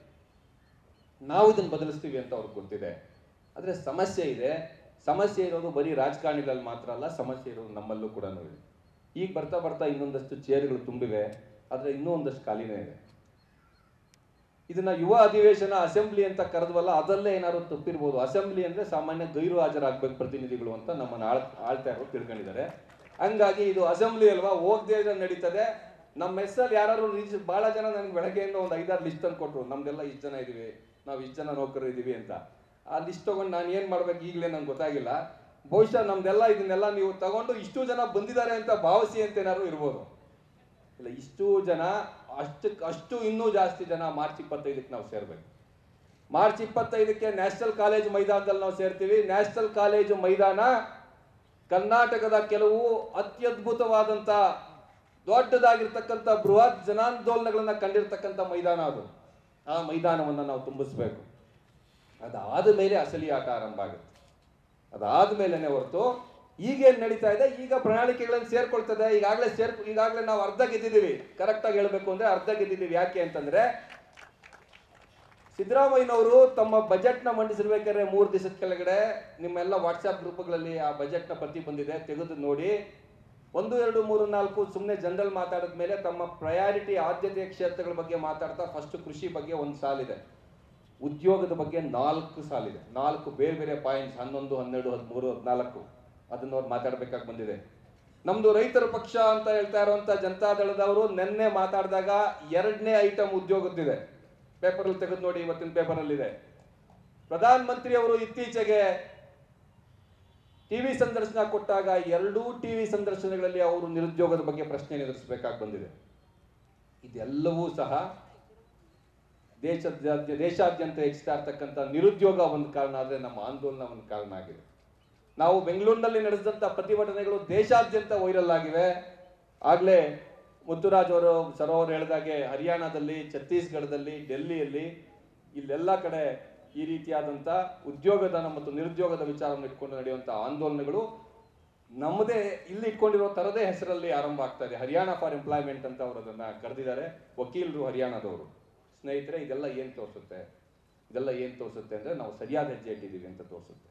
ನಾವು ಇದನ್ನು ಬದಲಿಸ್ತೀವಿ ಅಂತ ಅವ್ರಿಗೆ ಗೊತ್ತಿದೆ ಆದ್ರೆ ಸಮಸ್ಯೆ ಇದೆ ಸಮಸ್ಯೆ ಇರೋದು ಬರೀ ರಾಜಕಾರಣಿಗಳಲ್ಲಿ ಮಾತ್ರ ಅಲ್ಲ ಸಮಸ್ಯೆ ಇರೋದು ನಮ್ಮಲ್ಲೂ ಕೂಡ ಇದೆ ಈಗ ಬರ್ತಾ ಬರ್ತಾ ಇನ್ನೊಂದಷ್ಟು ಚೇರ್ಗಳು ತುಂಬಿವೆ ಆದ್ರೆ ಇನ್ನೂ ಒಂದಷ್ಟು ಖಾಲಿನೇ ಇದೆ ಇದನ್ನ ಯುವ ಅಧಿವೇಶನ ಅಸೆಂಬ್ಲಿ ಅಂತ ಕರೆದ್ವಲ್ಲ ಅದರಲ್ಲೇ ಏನಾದ್ರು ತಪ್ಪಿರ್ಬೋದು ಅಸೆಂಬ್ಲಿ ಅಂದ್ರೆ ಸಾಮಾನ್ಯ ಗೈರು ಹಾಜರಾಗ್ಬೇಕು ಪ್ರತಿನಿಧಿಗಳು ಅಂತ ನಮ್ಮನ್ನ ಆಳ್ ಆಳ್ತಾ ಇರೋ ತಿಳ್ಕೊಂಡಿದ್ದಾರೆ ಹಂಗಾಗಿ ಇದು ಅಸೆಂಬ್ಲಿ ಅಲ್ವಾ ಹೋಗದೆ ನಡೀತದೆ ನಮ್ಮ ಹೆಸರಲ್ಲಿ ಯಾರು ಬಹಳ ಜನ ನನಗೆ ಬೆಳಗ್ಗೆಯಿಂದ ಒಂದು ಐದಾರು ಲಿಸ್ಟ್ ತಂದು ಕೊಟ್ರು ನಮ್ದೆಲ್ಲ ಇಷ್ಟು ಜನ ಇದೀವಿ ನಾವು ಇಷ್ಟು ಜನ ನೌಕರರು ಇದೀವಿ ಅಂತ ಆ ಲಿಸ್ಟ್ ತಗೊಂಡು ನಾನು ಏನ್ ಮಾಡ್ಬೇಕು ಈಗಲೇ ನಂಗೆ ಗೊತ್ತಾಗಿಲ್ಲ ಬಹುಶಃ ನಮ್ದೆಲ್ಲ ಇದನ್ನೆಲ್ಲ ನೀವು ತಗೊಂಡು ಇಷ್ಟು ಜನ ಬಂದಿದ್ದಾರೆ ಅಂತ ಭಾವಿಸಿ ಅಂತ ಏನಾದ್ರು ಇರ್ಬೋದು ಇಲ್ಲ ಇಷ್ಟು ಜನ ಅಷ್ಟು ಅಷ್ಟು ಇನ್ನೂ ಜಾಸ್ತಿ ಜನ ಮಾರ್ಚ್ ಇಪ್ಪತ್ತೈದಕ್ಕೆ ನಾವು ಸೇರ್ಬೇಕು ಮಾರ್ಚ್ ಇಪ್ಪತ್ತೈದಕ್ಕೆ ನ್ಯಾಷನಲ್ ಕಾಲೇಜ್ ಮೈದಾನದಲ್ಲಿ ನಾವು ಸೇರ್ತೀವಿ ನ್ಯಾಷನಲ್ ಕಾಲೇಜು ಮೈದಾನ ಕರ್ನಾಟಕದ ಕೆಲವು ಅತ್ಯದ್ಭುತವಾದಂತ ದೊಡ್ಡದಾಗಿರ್ತಕ್ಕಂಥ ಬೃಹತ್ ಜನಾಂದೋಲನಗಳನ್ನ ಕಂಡಿರ್ತಕ್ಕಂಥ ಮೈದಾನ ಅದು ಆ ಮೈದಾನವನ್ನ ನಾವು ತುಂಬಿಸ್ಬೇಕು ಅದಾದ ಮೇಲೆ ಅಸಲಿ ಆಟ ಆರಂಭ ಆಗುತ್ತೆ ಅದಾದ ಮೇಲೆನೆ ಹೊರತು ಈಗೇನ್ ನಡೀತಾ ಇದೆ ಈಗ ಪ್ರಣಾಳಿಕೆಗಳಲ್ಲಿ ಸೇರ್ಕೊಳ್ತದೆ ಈಗಾಗಲೇ ಸೇರ್ ಈಗಾಗಲೇ ನಾವು ಅರ್ಧ ಗೆದ್ದಿದ್ದೀವಿ ಕರೆಕ್ಟ್ ಆಗಿ ಹೇಳ್ಬೇಕು ಅಂದ್ರೆ ಅರ್ಧ ಗೆದ್ದಿದ್ದೀವಿ ಯಾಕೆ ಅಂತಂದ್ರೆ ಸಿದ್ದರಾಮಯ್ಯನವರು ತಮ್ಮ ಬಜೆಟ್ ನ ಮಂಡಿಸಿರ್ಬೇಕಾದ್ರೆ ಮೂರು ದಿವಸದ ಕೆಳಗಡೆ ನಿಮ್ಮೆಲ್ಲ ವಾಟ್ಸ್ಆಪ್ ಗ್ರೂಪ್ಗಳಲ್ಲಿ ಆ ಬಜೆಟ್ ನ ಪ್ರತಿ ಬಂದಿದೆ ತೆಗೆದು ನೋಡಿ ಒಂದು ಎರಡು ಮೂರು ನಾಲ್ಕು ಸುಮ್ಮನೆ ಜನರಲ್ ಮಾತಾಡಿದ ಮೇಲೆ ತಮ್ಮ ಪ್ರಯಾರಿಟಿ ಆದ್ಯತೆಯ ಕ್ಷೇತ್ರಗಳ ಬಗ್ಗೆ ಮಾತಾಡ್ತಾ ಫಸ್ಟ್ ಕೃಷಿ ಬಗ್ಗೆ ಒಂದು ಸಾಲಿದೆ ಉದ್ಯೋಗದ ಬಗ್ಗೆ ನಾಲ್ಕು ಸಾಲಿದೆ ನಾಲ್ಕು ಬೇರೆ ಬೇರೆ ಪಾಯಿಂಟ್ಸ್ ಹನ್ನೊಂದು ಹನ್ನೆರಡು ಹದಿಮೂರು ಹದಿನಾಲ್ಕು ಅದನ್ನ ಅವ್ರು ಮಾತಾಡ್ಬೇಕಾಗಿ ಬಂದಿದೆ ನಮ್ದು ರೈತರ ಪಕ್ಷ ಅಂತ ಹೇಳ್ತಾ ಇರುವಂತ ಜನತಾದಳದವರು ನಿನ್ನೆ ಮಾತಾಡಿದಾಗ ಎರಡನೇ ಐಟಮ್ ಉದ್ಯೋಗದ್ದಿದೆ ಪೇಪರಲ್ಲಿ ತೆಗೆದು ನೋಡಿ ಇವತ್ತಿನ ಪೇಪರಲ್ಲಿ ಇದೆ ಪ್ರಧಾನ ಮಂತ್ರಿ ಅವರು ಇತ್ತೀಚೆಗೆ ಟಿವಿ ಸಂದರ್ಶನ ಕೊಟ್ಟಾಗ ಎರಡೂ ಟಿವಿ ಸಂದರ್ಶನಗಳಲ್ಲಿ ಅವರು ನಿರುದ್ಯೋಗದ ಬಗ್ಗೆ ಪ್ರಶ್ನೆ ಎದುರಿಸಬೇಕಾಗಿ ಬಂದಿದೆ ಇದೆಲ್ಲವೂ ಸಹ ದೇಶದ ದೇಶಾದ್ಯಂತ ಹೆಚ್ಚುತ್ತಾ ಇರ್ತಕ್ಕಂಥ ನಿರುದ್ಯೋಗ ಒಂದು ಕಾರಣ ಆದರೆ ನಮ್ಮ ಆಂದೋಲನ ಒಂದು ಕಾರಣ ಆಗಿದೆ ನಾವು ಬೆಂಗಳೂರಿನಲ್ಲಿ ನಡೆಸಿದಂಥ ಪ್ರತಿಭಟನೆಗಳು ದೇಶಾದ್ಯಂತ ವೈರಲ್ ಆಗಿವೆ ಆಗಲೇ ಮುತ್ತುರಾಜ್ ಅವರು ಸರೋವರ್ ಹೇಳಿದಾಗೆ ಹರಿಯಾಣದಲ್ಲಿ ಛತ್ತೀಸ್ಗಢದಲ್ಲಿ ಡೆಲ್ಲಿಯಲ್ಲಿ ಇಲ್ಲೆಲ್ಲ ಕಡೆ ಈ ರೀತಿಯಾದಂಥ ಉದ್ಯೋಗದಾನ ಮತ್ತು ನಿರುದ್ಯೋಗದ ವಿಚಾರವನ್ನು ಇಟ್ಕೊಂಡು ನಡೆಯುವಂಥ ಆಂದೋಲನಗಳು ನಮ್ಮದೇ ಇಲ್ಲಿ ಇಟ್ಕೊಂಡಿರೋ ತರದೇ ಹೆಸರಲ್ಲಿ ಆರಂಭ ಆಗ್ತಾ ಇದೆ ಹರಿಯಾಣ ಫಾರ್ ಎಂಪ್ಲಾಯ್ಮೆಂಟ್ ಅಂತ ಅವರು ಅದನ್ನ ಕರೆದಿದ್ದಾರೆ ವಕೀಲರು ಹರಿಯಾಣದವರು ಸ್ನೇಹಿತರೆ ಇದೆಲ್ಲ ಏನ್ ತೋರಿಸುತ್ತೆ ಇದೆಲ್ಲ ಏನ್ ತೋರಿಸುತ್ತೆ ಅಂದ್ರೆ ನಾವು ಸರಿಯಾದ ಹೆಜ್ಜೆ ಇಟ್ಟಿದ್ದೀವಿ ಅಂತ ತೋರಿಸುತ್ತೆ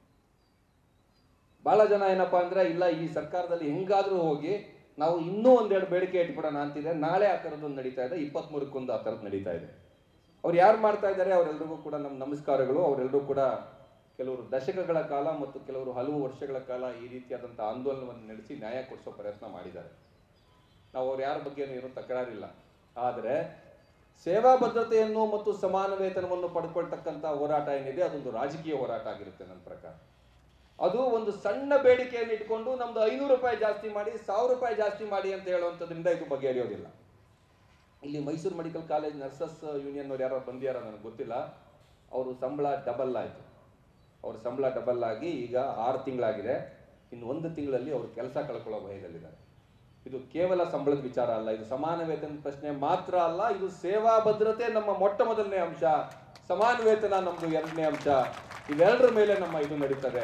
ಬಹಳ ಜನ ಏನಪ್ಪಾ ಅಂದ್ರೆ ಇಲ್ಲ ಈ ಸರ್ಕಾರದಲ್ಲಿ ಹೆಂಗಾದ್ರೂ ಹೋಗಿ ನಾವು ಇನ್ನೂ ಒಂದೆರಡು ಬೇಡಿಕೆ ಇಟ್ಬಿಡೋಣ ಅಂತಿದೆ ನಾಳೆ ಆ ಥರದ್ದು ನಡೀತಾ ಇದೆ ಇಪ್ಪತ್ಮೂರಕ್ಕೊಂದು ಆ ಥರದ್ದು ನಡೀತಾ ಇದೆ ಅವ್ರು ಯಾರು ಮಾಡ್ತಾ ಇದ್ದಾರೆ ಅವರೆಲ್ಲರಿಗೂ ಕೂಡ ನಮ್ಮ ನಮಸ್ಕಾರಗಳು ಅವರೆಲ್ಲರೂ ಕೂಡ ಕೆಲವರು ದಶಕಗಳ ಕಾಲ ಮತ್ತು ಕೆಲವರು ಹಲವು ವರ್ಷಗಳ ಕಾಲ ಈ ರೀತಿಯಾದಂಥ ಆಂದೋಲನವನ್ನು ನಡೆಸಿ ನ್ಯಾಯ ಕೊಡಿಸೋ ಪ್ರಯತ್ನ ಮಾಡಿದ್ದಾರೆ ನಾವು ಅವ್ರ ಯಾರ ಬಗ್ಗೆ ಏನು ತಕರಾರಿಲ್ಲ ಆದರೆ ಸೇವಾ ಭದ್ರತೆಯನ್ನು ಮತ್ತು ಸಮಾನ ವೇತನವನ್ನು ಪಡ್ಕೊಳ್ತಕ್ಕಂಥ ಹೋರಾಟ ಏನಿದೆ ಅದೊಂದು ರಾಜಕೀಯ ಹೋರಾಟ ಆಗಿರುತ್ತೆ ನನ್ನ ಪ್ರಕಾರ ಅದು ಒಂದು ಸಣ್ಣ ಬೇಡಿಕೆಯನ್ನು ಇಟ್ಕೊಂಡು ನಮ್ದು ಐನೂರು ರೂಪಾಯಿ ಜಾಸ್ತಿ ಮಾಡಿ ಸಾವಿರ ರೂಪಾಯಿ ಜಾಸ್ತಿ ಮಾಡಿ ಅಂತ ಹೇಳುವಂಥದ್ರಿಂದ ಇದು ಬಗೆಹರಿಯೋದಿಲ್ಲ ಇಲ್ಲಿ Mysuru medical college nurses union ಅವ್ರು ಯಾರೋ ಬಂದಿಯಾರ ನನಗೆ ಗೊತ್ತಿಲ್ಲ ಅವರು ಸಂಬಳ ಡಬಲ್ ಆಯಿತು ಅವ್ರ ಸಂಬಳ ಡಬಲ್ ಆಗಿ ಈಗ ಆರು ತಿಂಗಳಾಗಿದೆ ಇನ್ನು ಒಂದು ತಿಂಗಳಲ್ಲಿ ಅವರು ಕೆಲಸ ಕಳ್ಕೊಳ್ಳೋ ಭಯದಲ್ಲಿದ್ದಾರೆ ಇದು ಕೇವಲ ಸಂಬಳದ ವಿಚಾರ ಅಲ್ಲ ಇದು ಸಮಾನ ವೇತನ ಪ್ರಶ್ನೆ ಮಾತ್ರ ಅಲ್ಲ ಇದು ಸೇವಾ ಭದ್ರತೆ ನಮ್ಮ ಮೊಟ್ಟ ಮೊದಲನೇ ಅಂಶ ಸಮಾನ ವೇತನ ನಮ್ದು ಎರಡನೇ ಅಂಶ ಇವೆರಡರ ಮೇಲೆ ನಮ್ಮ ಇದು ನಡೀತದೆ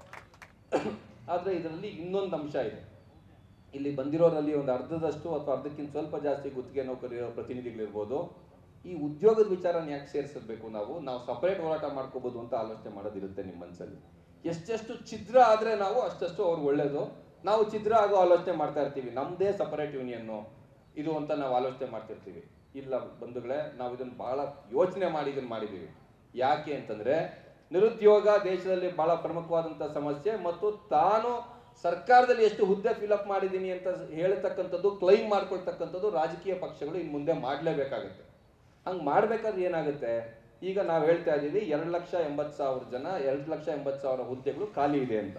ಆದ್ರೆ ಇದರಲ್ಲಿ ಇನ್ನೊಂದು ಅಂಶ ಇದೆ ಇಲ್ಲಿ ಬಂದಿರೋರಲ್ಲಿ ಒಂದು ಅರ್ಧದಷ್ಟು ಅಥವಾ ಅರ್ಧಕ್ಕಿಂತ ಸ್ವಲ್ಪ ಜಾಸ್ತಿ ಗುತ್ತಿಗೆ ನೌಕರಿರೋ ಪ್ರತಿನಿಧಿಗಳಿರ್ಬೋದು ಈ ಉದ್ಯೋಗದ ವಿಚಾರನ ಯಾಕೆ ಸೇರಿಸಬೇಕು ನಾವು ನಾವು ಸಪರೇಟ್ ಹೋರಾಟ ಮಾಡ್ಕೋಬಹುದು ಅಂತ ಆಲೋಚನೆ ಮಾಡೋದಿರುತ್ತೆ ನಿಮ್ಮ ಮನಸ್ಸಲ್ಲಿ ಎಷ್ಟೆಷ್ಟು ಛಿದ್ರ ಆದ್ರೆ ನಾವು ಅಷ್ಟಷ್ಟು ಅವ್ರಿಗೆ ಒಳ್ಳೇದು ನಾವು ಛಿದ್ರ ಆಗೋ ಆಲೋಚನೆ ಮಾಡ್ತಾ ಇರ್ತೀವಿ ನಮ್ದೇ ಸಪರೇಟ್ ಯೂನಿಯನ್ನು ಇದು ಅಂತ ನಾವು ಆಲೋಚನೆ ಮಾಡ್ತಿರ್ತೀವಿ ಇಲ್ಲ ಬಂಧುಗಳೇ ನಾವು ಇದನ್ನ ಬಹಳ ಯೋಚನೆ ಮಾಡಿ ಇದನ್ನ ಮಾಡಿದೀವಿ ಯಾಕೆ ಅಂತಂದ್ರೆ ನಿರುದ್ಯೋಗ ದೇಶದಲ್ಲಿ ಬಹಳ ಪ್ರಮುಖವಾದಂತ ಸಮಸ್ಯೆ ಮತ್ತು ತಾನು ಸರ್ಕಾರದಲ್ಲಿ ಎಷ್ಟು ಹುದ್ದೆ ಫಿಲಪ್ ಮಾಡಿದ್ದೀನಿ ಅಂತ ಹೇಳ್ತಕ್ಕಂಥದ್ದು ಕ್ಲೈಮ್ ಮಾಡ್ಕೊಳ್ತಕ್ಕಂಥದ್ದು ರಾಜಕೀಯ ಪಕ್ಷಗಳು ಇನ್ನು ಮುಂದೆ ಮಾಡಲೇಬೇಕಾಗುತ್ತೆ ಹಂಗೆ ಮಾಡ್ಬೇಕಾದ್ರೆ ಏನಾಗುತ್ತೆ ಈಗ ನಾವು ಹೇಳ್ತಾ ಇದ್ದೀವಿ ಎರಡು ಲಕ್ಷ ಎಂಬತ್ತು ಸಾವಿರ ಜನ ಎರಡು ಲಕ್ಷ ಎಂಬತ್ತು ಸಾವಿರ ಹುದ್ದೆಗಳು ಖಾಲಿ ಇದೆ ಅಂತ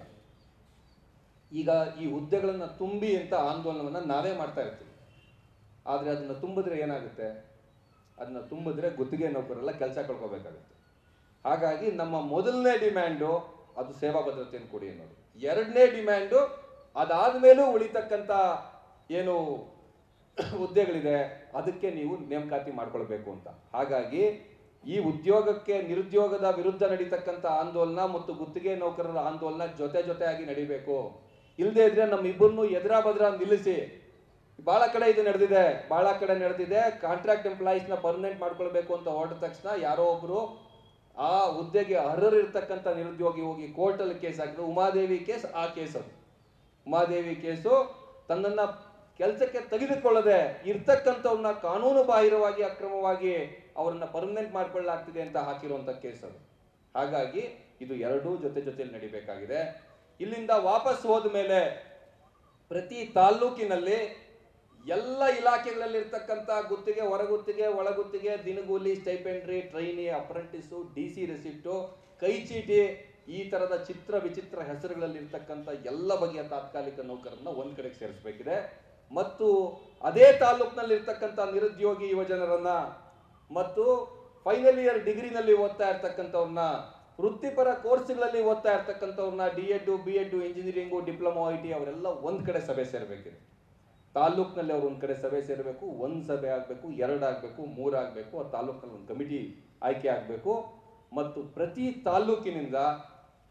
ಈಗ ಈ ಹುದ್ದೆಗಳನ್ನ ತುಂಬಿ ಅಂತ ಆಂದೋಲನವನ್ನ ನಾವೇ ಮಾಡ್ತಾ ಇರ್ತೀವಿ ಆದ್ರೆ ಅದನ್ನ ತುಂಬಿದ್ರೆ ಏನಾಗುತ್ತೆ ಅದನ್ನ ತುಂಬಿದ್ರೆ ಗುತ್ತಿಗೆ ನೌಕರೆಲ್ಲ ಕೆಲಸ ಕಳ್ಕೋಬೇಕಾಗುತ್ತೆ ಹಾಗಾಗಿ ನಮ್ಮ ಮೊದಲನೇ ಡಿಮ್ಯಾಂಡು ಅದು ಸೇವಾ ಭದ್ರತೆಯನ್ನು ಕೊಡಿ ಅನ್ನೋದು ಎರಡನೇ ಡಿಮ್ಯಾಂಡು ಅದಾದ್ಮೇಲೂ ಉಳಿತಕ್ಕಂಥ ಏನು ಹುದ್ದೆಗಳಿದೆ ಅದಕ್ಕೆ ನೀವು ನೇಮಕಾತಿ ಮಾಡ್ಕೊಳ್ಬೇಕು ಅಂತ ಹಾಗಾಗಿ ಈ ಉದ್ಯೋಗಕ್ಕೆ ನಿರುದ್ಯೋಗದ ವಿರುದ್ಧ ನಡೀತಕ್ಕಂಥ ಆಂದೋಲನ ಮತ್ತು ಗುತ್ತಿಗೆ ನೌಕರರ ಆಂದೋಲನ ಜೊತೆ ಜೊತೆಯಾಗಿ ನಡಿಬೇಕು ಇಲ್ಲದೆ ಇದ್ರೆ ನಮ್ಮ ಇಬ್ಬರನ್ನು ಎದುರ ಬದ್ರ ನಿಲ್ಲಿಸಿ ಬಹಳ ಕಡೆ ಇದು ನಡೆದಿದೆ ಬಹಳ ಕಡೆ ನಡೆದಿದೆ ಕಾಂಟ್ರಾಕ್ಟ್ ಎಂಪ್ಲಾಯೀಸ್ ನ ಪರ್ಮನೆಂಟ್ ಮಾಡ್ಕೊಳ್ಬೇಕು ಅಂತ ಹೊರಟ ತಕ್ಷಣ ಯಾರೋ ಒಬ್ರು ಆ ಹುದ್ದೆಗೆ ಅರ್ಹರಿರ್ತಕ್ಕಂಥ ನಿರುದ್ಯೋಗಿ ಹೋಗಿ ಕೋರ್ಟಲ್ಲಿ ಕೇಸ್ ಹಾಕಿದ್ರು ಉಮಾದೇವಿ ಕೇಸ್ ಆ ಕೇಸ್ ಅದು ಉಮಾದೇವಿ ಕೇಸು ತನ್ನನ್ನ ಕೆಲಸಕ್ಕೆ ತೆಗೆದುಕೊಳ್ಳದೆ ಇರ್ತಕ್ಕಂಥವ್ರನ್ನ ಕಾನೂನು ಬಾಹಿರವಾಗಿ ಅಕ್ರಮವಾಗಿ ಅವರನ್ನ ಪರ್ಮನೆಂಟ್ ಮಾಡ್ಕೊಳ್ಳಲಾಗ್ತಿದೆ ಅಂತ ಹಾಕಿರುವಂತ ಕೇಸ್ ಅದು ಹಾಗಾಗಿ ಇದು ಎರಡೂ ಜೊತೆ ಜೊತೆಲಿ ನಡಿಬೇಕಾಗಿದೆ ಇಲ್ಲಿಂದ ವಾಪಸ್ ಹೋದ ಮೇಲೆ ಪ್ರತಿ ತಾಲ್ಲೂಕಿನಲ್ಲಿ ಎಲ್ಲ ಇಲಾಖೆಗಳಲ್ಲಿ ಇರ್ತಕ್ಕಂಥ ಗುತ್ತಿಗೆ ಹೊರಗುತ್ತಿಗೆ ಒಳಗುತ್ತಿಗೆ ದಿನಗೂಲಿ stipendiary trainee apprentice D C receipt ಕೈ ಚೀಟಿ ಈ ತರದ ಚಿತ್ರ ವಿಚಿತ್ರ ಹೆಸರುಗಳಲ್ಲಿ ಇರ್ತಕ್ಕಂಥ ಎಲ್ಲ ಬಗೆಯ ತಾತ್ಕಾಲಿಕ ನೌಕರನ್ನ ಒಂದ್ ಕಡೆಗೆ ಸೇರಿಸಬೇಕಿದೆ ಮತ್ತು ಅದೇ ತಾಲೂಕಿನಲ್ಲಿ ಇರ್ತಕ್ಕಂಥ ನಿರುದ್ಯೋಗಿ ಯುವಜನರನ್ನ ಮತ್ತು ಫೈನಲ್ ಇಯರ್ ಡಿಗ್ರಿನಲ್ಲಿ ಓದ್ತಾ ಇರ್ತಕ್ಕಂಥವ್ರನ್ನ ವೃತ್ತಿಪರ ಕೋರ್ಸ್ಗಳಲ್ಲಿ ಓದ್ತಾ ಇರ್ತಕ್ಕಂಥವ್ರನ್ನ D Ed B Ed engineering diploma I T ಅವರೆಲ್ಲ ಒಂದ್ ಕಡೆ ಸಭೆ ಸೇರಬೇಕಿದೆ ತಾಲೂಕ್ನಲ್ಲಿ ಅವ್ರು ಒಂದ್ ಕಡೆ ಸಭೆ ಸೇರಬೇಕು ಒಂದ್ ಸಭೆ ಆಗ್ಬೇಕು ಎರಡು ಆಗ್ಬೇಕು ಮೂರ್ ಆಗ್ಬೇಕು ಆ ತಾಲೂಕಲ್ಲಿ ಒಂದು ಕಮಿಟಿ ಆಯ್ಕೆ ಆಗ್ಬೇಕು ಮತ್ತು ಪ್ರತಿ ತಾಲೂಕಿನಿಂದ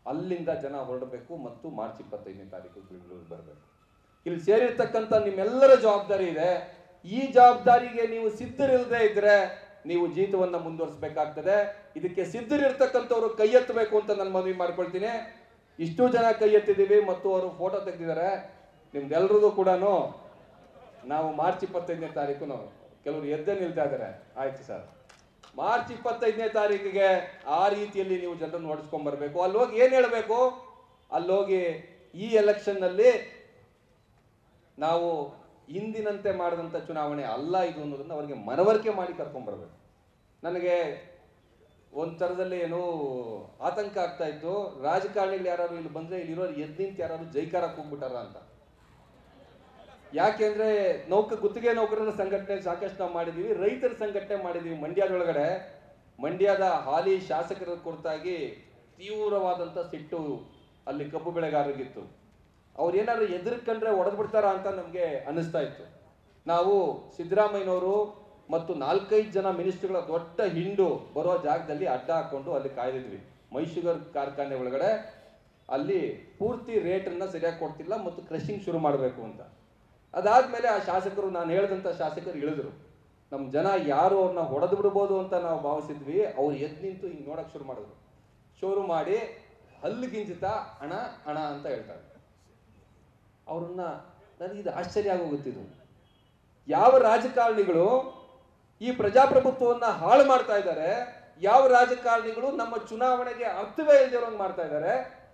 ಅಲ್ಲಿಂದ ಜನ ಹೊರಡಬೇಕು ಮತ್ತು ಮಾರ್ಚ್ ಇಪ್ಪತ್ತೈದನೇ ತಾರೀಕು ಬೆಂಗಳೂರಿಗೆ ಬರಬೇಕು ಇಲ್ಲಿ ಸೇರಿರ್ತಕ್ಕಂಥ ನಿಮ್ಮೆಲ್ಲರ ಜವಾಬ್ದಾರಿ ಇದೆ ಈ ಜವಾಬ್ದಾರಿಗೆ ನೀವು ಸಿದ್ಧರಿಲ್ಲದೆ ಇದ್ರೆ ನೀವು ಜೀತವನ್ನ ಮುಂದುವರಿಸಬೇಕಾಗ್ತದೆ ಇದಕ್ಕೆ ಸಿದ್ಧರಿರ್ತಕ್ಕಂಥವ್ರು ಕೈ ಎತ್ತಬೇಕು ಅಂತ ನಾನು ಮನವಿ ಮಾಡ್ಕೊಳ್ತೀನಿ ಇಷ್ಟು ಜನ ಕೈ ಎತ್ತಿದ್ದೀವಿ ಮತ್ತು ಅವರು ಫೋಟೋ ತೆಗೆದಿದ್ದಾರೆ ನಿಮ್ದೆಲ್ರದ್ದು ಕೂಡ ನಾವು ಮಾರ್ಚ್ ಇಪ್ಪತ್ತೈದನೇ ತಾರೀಕು ನಾವು ಕೆಲವರು ಎದ್ದೇ ನಿಲ್ತಾ ಇದ್ದಾರೆ ಆಯ್ತು ಸರ್ ಮಾರ್ಚ್ ಇಪ್ಪತ್ತೈದನೇ ತಾರೀಕಿಗೆ ಆ ರೀತಿಯಲ್ಲಿ ನೀವು ಜನರನ್ನು ಓಡಿಸ್ಕೊಂಡ್ ಬರ್ಬೇಕು ಅಲ್ಲಿ ಹೋಗಿ ಏನ್ ಹೇಳ್ಬೇಕು ಅಲ್ಲಿ ಹೋಗಿ ಈ ಎಲೆಕ್ಷನ್ ನಲ್ಲಿ ನಾವು ಹಿಂದಿನಂತೆ ಮಾಡಿದಂಥ ಚುನಾವಣೆ ಅಲ್ಲ ಇದು ಅನ್ನೋದನ್ನ ಅವರಿಗೆ ಮನವರಿಕೆ ಮಾಡಿ ಕರ್ಕೊಂಡ್ ಬರ್ಬೇಕು ನನಗೆ ಒಂದ್ ಥರದಲ್ಲಿ ಏನೋ ಆತಂಕ ಆಗ್ತಾ ಇತ್ತು ರಾಜಕಾರಣಿಗಳು ಯಾರು ಇಲ್ಲಿ ಬಂದ್ರೆ ಇಲ್ಲಿರೋರು ಎದ್ ನಿಂತು ಯಾರು ಜೈಕಾರ ಕೂಗ್ಬಿಟ್ಟಾರ ಅಂತ ಯಾಕೆಂದ್ರೆ ನೌಕ ಗುತ್ತಿಗೆ ನೌಕರರ ಸಂಘಟನೆ ಸಾಕಷ್ಟು ನಾವು ಮಾಡಿದೀವಿ ರೈತರ ಸಂಘಟನೆ ಮಾಡಿದೀವಿ ಮಂಡ್ಯದೊಳಗಡೆ ಮಂಡ್ಯದ ಹಾಲಿ ಶಾಸಕರ ಕುರಿತಾಗಿ ತೀವ್ರವಾದಂತ ಸಿಟ್ಟು ಅಲ್ಲಿ ಕಬ್ಬು ಬೆಳೆಗಾರರಿಗಿತ್ತು ಅವ್ರು ಏನಾದ್ರು ಎದುರ್ಕೊಂಡ್ರೆ ಹೊಡೆದು ಬಿಡ್ತಾರ ಅಂತ ನಮಗೆ ಅನ್ನಿಸ್ತಾ ಇತ್ತು ನಾವು ಸಿದ್ದರಾಮಯ್ಯನವರು ಮತ್ತು ನಾಲ್ಕೈದು ಜನ ಮಿನಿಸ್ಟ್ರುಗಳ ದೊಡ್ಡ ಹಿಂಡು ಬರೋ ಜಾಗದಲ್ಲಿ ಅಡ್ಡ ಹಾಕೊಂಡು ಅಲ್ಲಿ ಕಾಯ್ದಿದ್ವಿ ಮೈಶುಗರ್ ಕಾರ್ಖಾನೆ ಒಳಗಡೆ ಅಲ್ಲಿ ಪೂರ್ತಿ ರೇಟನ್ನ ಸರಿಯಾಗಿ ಕೊಡ್ತಿಲ್ಲ ಮತ್ತು ಕ್ರಷಿಂಗ್ ಶುರು ಮಾಡಬೇಕು ಅಂತ ಅದಾದ್ಮೇಲೆ ಆ ಶಾಸಕರು ನಾನು ಹೇಳಿದಂಥ ಶಾಸಕರು ಇಳಿದ್ರು ನಮ್ಮ ಜನ ಯಾರು ಅವ್ರನ್ನ ಹೊಡೆದು ಬಿಡ್ಬೋದು ಅಂತ ನಾವು ಭಾವಿಸಿದ್ವಿ ಅವ್ರು ಎದ್ದು ನಿಂತು ಹಿಂಗೆ ನೋಡಕ್ ಶುರು ಮಾಡಿದ್ರು ಶುರು ಮಾಡಿ ಹಲ್ಲಿಗಿಂಚಿತ ಹಣ ಹಣ ಅಂತ ಹೇಳ್ತಾರೆ ಅವ್ರನ್ನ ನನಗೆ ಇದು ಆಶ್ಚರ್ಯ ಆಗೋಗುತ್ತಿದ್ದು ಯಾವ ರಾಜಕಾರಣಿಗಳು ಈ ಪ್ರಜಾಪ್ರಭುತ್ವವನ್ನ ಹಾಳು ಮಾಡ್ತಾ ಇದ್ದಾರೆ ಯಾವ ರಾಜಕಾರಣಿಗಳು ನಮ್ಮ ಚುನಾವಣೆಗೆ ಅರ್ಥವೇ ಇಲ್ದಿರೋಂಗ್ ಮಾಡ್ತಾ ಇದ್ದಾರೆ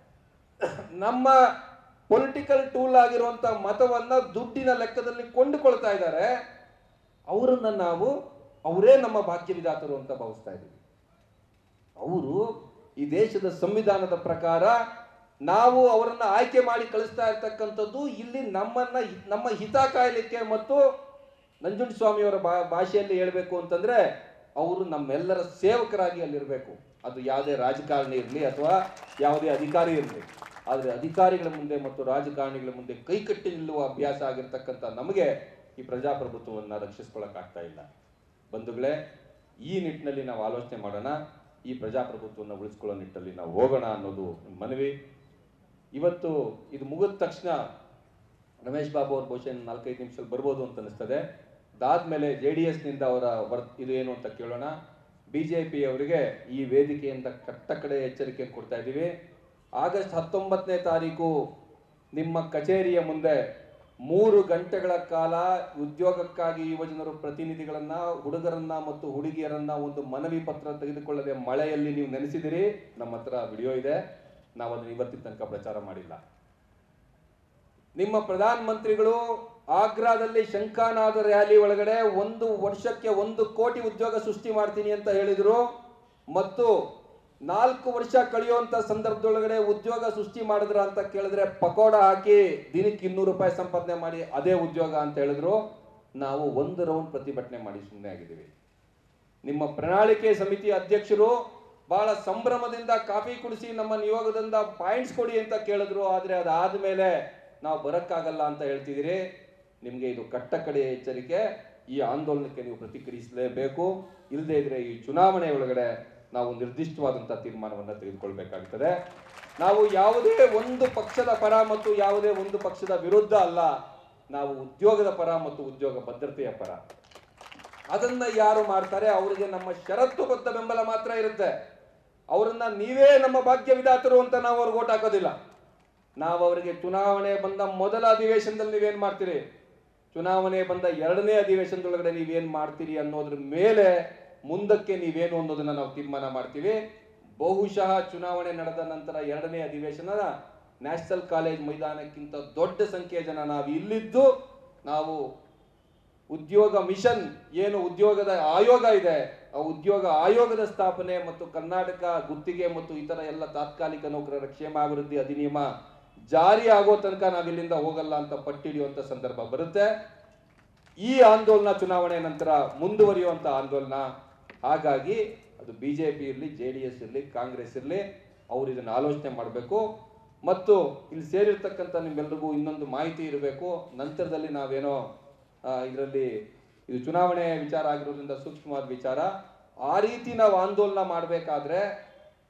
ನಮ್ಮ ಪೊಲಿಟಿಕಲ್ ಟೂಲ್ ಆಗಿರುವಂತ ಮತವನ್ನ ದುಡ್ಡಿನ ಲೆಕ್ಕದಲ್ಲಿ ಕೊಂಡುಕೊಳ್ತಾ ಇದ್ದಾರೆ ಅವರನ್ನ ನಾವು ಅವರೇ ನಮ್ಮ ಭಾಗ್ಯ ವಿಧಾತರು ಅಂತ ಭಾವಿಸ್ತಾ ಇದ್ದೀವಿ ಅವರು ಈ ದೇಶದ ಸಂವಿಧಾನದ ಪ್ರಕಾರ ನಾವು ಅವರನ್ನ ಆಯ್ಕೆ ಮಾಡಿ ಕಳಿಸ್ತಾ ಇರ್ತಕ್ಕಂಥದ್ದು ಇಲ್ಲಿ ನಮ್ಮನ್ನ ನಮ್ಮ ಹಿತ ಕಾಯಲಿಕ್ಕೆ ಮತ್ತು ನಂಜುಂಡಸ್ವಾಮಿಯವರ ಬಾ ಭಾಷೆಯಲ್ಲಿ ಹೇಳಬೇಕು ಅಂತಂದ್ರೆ ಅವರು ನಮ್ಮೆಲ್ಲರ ಸೇವಕರಾಗಿ ಅಲ್ಲಿರಬೇಕು ಅದು ಯಾವುದೇ ರಾಜಕಾರಣಿ ಇರಲಿ ಅಥವಾ ಯಾವುದೇ ಅಧಿಕಾರಿ ಇರಲಿ ಆದರೆ ಅಧಿಕಾರಿಗಳ ಮುಂದೆ ಮತ್ತು ರಾಜಕಾರಣಿಗಳ ಮುಂದೆ ಕೈಕಟ್ಟಿ ನಿಲ್ಲುವ ಅಭ್ಯಾಸ ಆಗಿರ್ತಕ್ಕಂಥ ನಮಗೆ ಈ ಪ್ರಜಾಪ್ರಭುತ್ವವನ್ನು ರಕ್ಷಿಸ್ಕೊಳ್ಳೋಕ್ಕಾಗ್ತಾ ಇಲ್ಲ ಬಂಧುಗಳೇ ಈ ನಿಟ್ಟಿನಲ್ಲಿ ನಾವು ಆಲೋಚನೆ ಮಾಡೋಣ ಈ ಪ್ರಜಾಪ್ರಭುತ್ವವನ್ನು ಉಳಿಸ್ಕೊಳ್ಳೋ ನಿಟ್ಟಲ್ಲಿ ನಾವು ಹೋಗೋಣ ಅನ್ನೋದು ಒಂದು ಮನವಿ ಇವತ್ತು ಇದು ಮುಗಿದ ತಕ್ಷಣ ರಮೇಶ್ ಬಾಬು ಅವ್ರ ಬಹುಶಃ ಇನ್ನು ನಾಲ್ಕೈದು ನಿಮಿಷದಲ್ಲಿ ಬರ್ಬೋದು ಅಂತ ಅನಿಸ್ತದೆ ಅದಾದ್ಮೇಲೆ ಜೆ ಡಿ ಎಸ್ನಿಂದ ಅವರ ವರ್ ಇದು ಏನು ಅಂತ ಕೇಳೋಣ ಬಿ ಜೆ ಪಿ ಅವರಿಗೆ ಈ ವೇದಿಕೆಯಿಂದ ಕಟ್ಟ ಕಡೆ ಎಚ್ಚರಿಕೆಯನ್ನು ಕೊಡ್ತಾ ಇದ್ದೀವಿ ಆಗಸ್ಟ್ ಹತ್ತೊಂಬತ್ತನೇ ತಾರೀಕು ನಿಮ್ಮ ಕಚೇರಿಯ ಮುಂದೆ ಮೂರು ಗಂಟೆಗಳ ಕಾಲ ಉದ್ಯೋಗಕ್ಕಾಗಿ ಯುವಜನರು ಪ್ರತಿನಿಧಿಗಳನ್ನ ಹುಡುಗರನ್ನ ಮತ್ತು ಹುಡುಗಿಯರನ್ನ ಒಂದು ಮನವಿ ಪತ್ರ ತೆಗೆದುಕೊಳ್ಳದೆ ಮಳೆಯಲ್ಲಿ ನೀವು ನೆನೆಸಿದಿರಿ ನಮ್ಮ ಹತ್ರ ವಿಡಿಯೋ ಇದೆ ನಾವು ಅದನ್ನ ಇವತ್ತಿನ ತನಕ ಪ್ರಚಾರ ಮಾಡಿಲ್ಲ ನಿಮ್ಮ ಪ್ರಧಾನ ಮಂತ್ರಿಗಳು ಆಗ್ರಾದಲ್ಲಿ ಶಂಖಾನಾದ ರ್ಯಾಲಿ ಒಳಗಡೆ ಒಂದು ವರ್ಷಕ್ಕೆ ಒಂದು ಕೋಟಿ ಉದ್ಯೋಗ ಸೃಷ್ಟಿ ಮಾಡ್ತೀನಿ ಅಂತ ಹೇಳಿದ್ರು ಮತ್ತು ನಾಲ್ಕು ವರ್ಷ ಕಳೆಯುವಂತ ಸಂದರ್ಭದೊಳಗಡೆ ಉದ್ಯೋಗ ಸೃಷ್ಟಿ ಮಾಡಿದ್ರ ಅಂತ ಕೇಳಿದ್ರೆ ಪಕೋಡ ಹಾಕಿ ದಿನಕ್ಕೆ ಇನ್ನೂರು ರೂಪಾಯಿ ಸಂಪಾದನೆ ಮಾಡಿ ಅದೇ ಉದ್ಯೋಗ ಅಂತ ಹೇಳಿದ್ರು ನಾವು ಒಂದು ರೌಂಡ್ ಪ್ರತಿಭಟನೆ ಮಾಡಿ ಸುಮ್ಮನೆ ಆಗಿದ್ದೀವಿ ನಿಮ್ಮ ಪ್ರಣಾಳಿಕೆ ಸಮಿತಿ ಅಧ್ಯಕ್ಷರು ಬಹಳ ಸಂಭ್ರಮದಿಂದ ಕಾಫಿ ಕುಡಿಸಿ ನಮ್ಮ ನಿಯೋಗದಿಂದ ಪಾಯಿಂಟ್ಸ್ ಕೊಡಿ ಅಂತ ಕೇಳಿದ್ರು ಆದ್ರೆ ಅದಾದ್ಮೇಲೆ ನಾವು ಬರಕ್ಕಾಗಲ್ಲ ಅಂತ ಹೇಳ್ತಿದ್ದೀರಿ ನಿಮಗೆ ಇದು ಕಟ್ಟ ಕಡೆ ಎಚ್ಚರಿಕೆ ಈ ಆಂದೋಲನಕ್ಕೆ ನೀವು ಪ್ರತಿಕ್ರಿಯಿಸಲೇಬೇಕು ಇಲ್ಲದೇ ಇದ್ರೆ ಈ ಚುನಾವಣೆ ಒಳಗಡೆ ನಾವು ನಿರ್ದಿಷ್ಟವಾದಂಥ ತೀರ್ಮಾನವನ್ನು ತೆಗೆದುಕೊಳ್ಬೇಕಾಗ್ತದೆ ನಾವು ಯಾವುದೇ ಒಂದು ಪಕ್ಷದ ಪರ ಮತ್ತು ಯಾವುದೇ ಒಂದು ಪಕ್ಷದ ವಿರುದ್ಧ ಅಲ್ಲ ನಾವು ಉದ್ಯೋಗದ ಪರ ಮತ್ತು ಉದ್ಯೋಗ ಭದ್ರತೆಯ ಪರ ಅದನ್ನ ಯಾರು ಮಾಡ್ತಾರೆ ಅವರಿಗೆ ನಮ್ಮ ಷರತ್ತುಬದ್ಧ ಬೆಂಬಲ ಮಾತ್ರ ಇರುತ್ತೆ ಅವರನ್ನ ನೀವೇ ನಮ್ಮ ಭಾಗ್ಯ ವಿಧಾತರು ಅಂತ ನಾವು ಅವ್ರಿಗೆ ಓಟ್ ಹಾಕೋದಿಲ್ಲ ನಾವು ಅವರಿಗೆ ಚುನಾವಣೆ ಬಂದ ಮೊದಲ ಅಧಿವೇಶನದಲ್ಲಿ ನೀವೇನ್ ಮಾಡ್ತೀರಿ ಚುನಾವಣೆ ಬಂದ ಎರಡನೇ ಅಧಿವೇಶನದೊಳಗಡೆ ನೀವೇನ್ ಮಾಡ್ತೀರಿ ಅನ್ನೋದ್ರ ಮೇಲೆ ಮುಂದಕ್ಕೆ ನೀವೇನು ಅನ್ನೋದನ್ನ ನಾವು ತೀರ್ಮಾನ ಮಾಡ್ತೀವಿ ಬಹುಶಃ ಚುನಾವಣೆ ನಡೆದ ನಂತರ ಎರಡನೇ ಅಧಿವೇಶನದ ನ್ಯಾಷನಲ್ ಕಾಲೇಜ್ ಮೈದಾನಕ್ಕಿಂತ ದೊಡ್ಡ ಸಂಖ್ಯೆಯ ಜನ ನಾವು ಇಲ್ಲಿದ್ದು ನಾವು ಉದ್ಯೋಗ ಮಿಷನ್ ಏನು ಉದ್ಯೋಗದ ಆಯೋಗ ಇದೆ ಆ ಉದ್ಯೋಗ ಆಯೋಗದ ಸ್ಥಾಪನೆ ಮತ್ತು ಕರ್ನಾಟಕ ಗುತ್ತಿಗೆ ಮತ್ತು ಇತರ ಎಲ್ಲ ತಾತ್ಕಾಲಿಕ ನೌಕರರ ಕ್ಷೇಮಾಭಿವೃದ್ಧಿ ಅಧಿನಿಯಮ ಜಾರಿ ಆಗೋ ತನಕ ನಾವಿಲ್ಲಿಂದ ಹೋಗಲ್ಲ ಅಂತ ಪಟ್ಟಿಡಿಯುವಂತ ಸಂದರ್ಭ ಬರುತ್ತೆ ಈ ಆಂದೋಲನ ಚುನಾವಣೆ ನಂತರ ಮುಂದುವರಿಯುವಂತ ಆಂದೋಲನ ಹಾಗಾಗಿ ಅದು ಬಿಜೆಪಿ ಇರಲಿ ಜೆ ಡಿ ಎಸ್ ಇರಲಿ ಕಾಂಗ್ರೆಸ್ ಇರಲಿ ಅವ್ರು ಇದನ್ನ ಆಲೋಚನೆ ಮಾಡಬೇಕು ಮತ್ತು ಇಲ್ಲಿ ಸೇರಿರ್ತಕ್ಕಂಥ ನಿಮ್ಮೆಲ್ರಿಗೂ ಇನ್ನೊಂದು ಮಾಹಿತಿ ಇರಬೇಕು ನಂತರದಲ್ಲಿ ನಾವೇನೋ ಇದರಲ್ಲಿ ಇದು ಚುನಾವಣೆ ವಿಚಾರ ಆಗಿರೋದ್ರಿಂದ ಸೂಕ್ಷ್ಮವಾದ ವಿಚಾರ ಆ ರೀತಿ ನಾವು ಆಂದೋಲನ ಮಾಡಬೇಕಾದ್ರೆ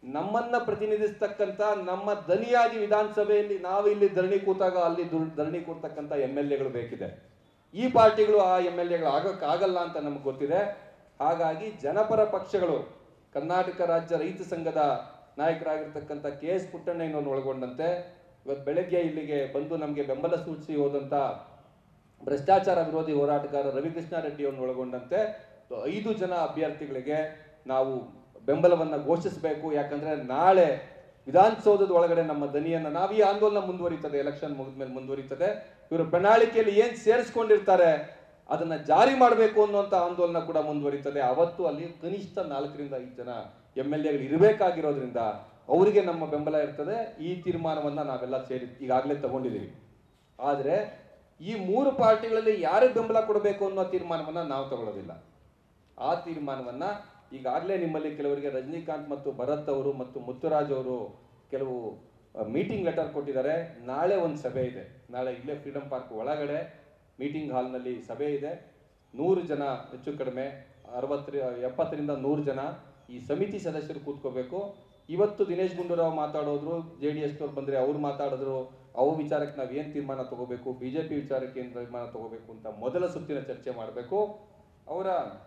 ನಮ್ಮನ್ನ ಪ್ರತಿನಿಧಿಸ್ತಕ್ಕಂಥ ನಮ್ಮ ದನಿಯಾಗಿ ವಿಧಾನಸಭೆಯಲ್ಲಿ ನಾವು ಇಲ್ಲಿ ಧರಣಿ ಕೂತಾಗ ಅಲ್ಲಿ ದುರ್- ಧರಣಿ ಕೂರ್ತಕ್ಕಂಥ ಎಮ್ ಎಲ್ ಎಗಳು ಬೇಕಿದೆ ಈ ಪಾರ್ಟಿಗಳು ಆ ಎಮ್ ಎಲ್ ಎಗಳು ಆಗಕ್ಕಾಗಲ್ಲ ಅಂತ ನಮ್ಗೆ ಗೊತ್ತಿದೆ ಹಾಗಾಗಿ ಜನಪರ ಪಕ್ಷಗಳು ಕರ್ನಾಟಕ ರಾಜ್ಯ ರೈತ ಸಂಘದ ನಾಯಕರಾಗಿರ್ತಕ್ಕಂಥ ಕೆ ಎಸ್ ಪುಟ್ಟಣ್ಣಯ್ಯನವ್ರನ್ನ ಒಳಗೊಂಡಂತೆ ಇವತ್ತು ಬೆಳಗ್ಗೆ ಇಲ್ಲಿಗೆ ಬಂದು ನಮಗೆ ಬೆಂಬಲ ಸೂಚಿಸಿ ಹೋದಂಥ ಭ್ರಷ್ಟಾಚಾರ ವಿರೋಧಿ ಹೋರಾಟಗಾರ ರವಿಕೃಷ್ಣ ರೆಡ್ಡಿ ಅವ್ರನ್ನ ಒಳಗೊಂಡಂತೆ ಐದು ಜನ ಅಭ್ಯರ್ಥಿಗಳಿಗೆ ನಾವು ಬೆಂಬಲವನ್ನ ಘೋಷಿಸಬೇಕು ಯಾಕಂದ್ರೆ ನಾಳೆ ವಿಧಾನಸೌಧದ ಒಳಗಡೆ ನಮ್ಮ ದನಿಯನ್ನ ನಾವು ಈ ಆಂದೋಲನ ಮುಂದುವರಿತದೆ ಎಲೆಕ್ಷನ್ ಮುಗಿದ್ಮೇಲೆ ಮುಂದುವರಿತದೆ ಇವರು ಪ್ರಣಾಳಿಕೆಯಲ್ಲಿ ಏನ್ ಸೇರಿಸ್ಕೊಂಡಿರ್ತಾರೆ ಅದನ್ನ ಜಾರಿ ಮಾಡಬೇಕು ಅನ್ನುವಂತ ಆಂದೋಲನ ಕೂಡ ಮುಂದುವರಿತದೆ ಅವತ್ತು ಅಲ್ಲಿ ಕನಿಷ್ಠ ನಾಲ್ಕರಿಂದ ಐದು ಜನ ಎಮ್ ಎಲ್ ಎಗಳು ಇರಬೇಕಾಗಿರೋದ್ರಿಂದ ಅವರಿಗೆ ನಮ್ಮ ಬೆಂಬಲ ಇರ್ತದೆ ಈ ತೀರ್ಮಾನವನ್ನ ನಾವೆಲ್ಲ ಸೇರಿ ಈಗಾಗಲೇ ತಗೊಂಡಿದ್ದೀವಿ ಆದ್ರೆ ಈ ಮೂರು ಪಾರ್ಟಿಗಳಲ್ಲಿ ಯಾರಿಗೆ ಬೆಂಬಲ ಕೊಡಬೇಕು ಅನ್ನೋ ತೀರ್ಮಾನವನ್ನ ನಾವು ತಗೊಳ್ಳೋದಿಲ್ಲ ಆ ತೀರ್ಮಾನವನ್ನ ಈಗಾಗಲೇ ನಿಮ್ಮಲ್ಲಿ ಕೆಲವರಿಗೆ ರಜನಿಕಾಂತ್ ಮತ್ತು ಭರತ್ ಅವರು ಮತ್ತು ಮುತ್ತುರಾಜ್ ಅವರು ಕೆಲವು ಮೀಟಿಂಗ್ ಲೆಟರ್ ಕೊಟ್ಟಿದ್ದಾರೆ ನಾಳೆ ಒಂದು ಸಭೆ ಇದೆ ನಾಳೆ ಇಲ್ಲೇ ಫ್ರೀಡಂ ಪಾರ್ಕ್ ಒಳಗಡೆ ಮೀಟಿಂಗ್ ಹಾಲ್ನಲ್ಲಿ ಸಭೆ ಇದೆ ನೂರು ಜನ ಹೆಚ್ಚು ಕಡಿಮೆ ಅರವತ್ತರ ಎಪ್ಪತ್ತರಿಂದ ನೂರು ಜನ ಈ ಸಮಿತಿ ಸದಸ್ಯರು ಕೂತ್ಕೋಬೇಕು ಇವತ್ತು ದಿನೇಶ್ ಗುಂಡೂರಾವ್ ಮಾತಾಡೋದ್ರು ಜೆ ಡಿ ಎಸ್ ಬಂದ್ರೆ ಅವ್ರು ಮಾತಾಡಿದ್ರು ಅವು ವಿಚಾರಕ್ಕೆ ನಾವು ಏನು ತೀರ್ಮಾನ ತಗೋಬೇಕು ಬಿಜೆಪಿ ವಿಚಾರಕ್ಕೆ ಏನು ತೀರ್ಮಾನ ತಗೋಬೇಕು ಅಂತ ಮೊದಲ ಸುತ್ತಿನ ಚರ್ಚೆ ಮಾಡಬೇಕು ಅವರ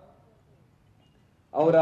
ಅವರ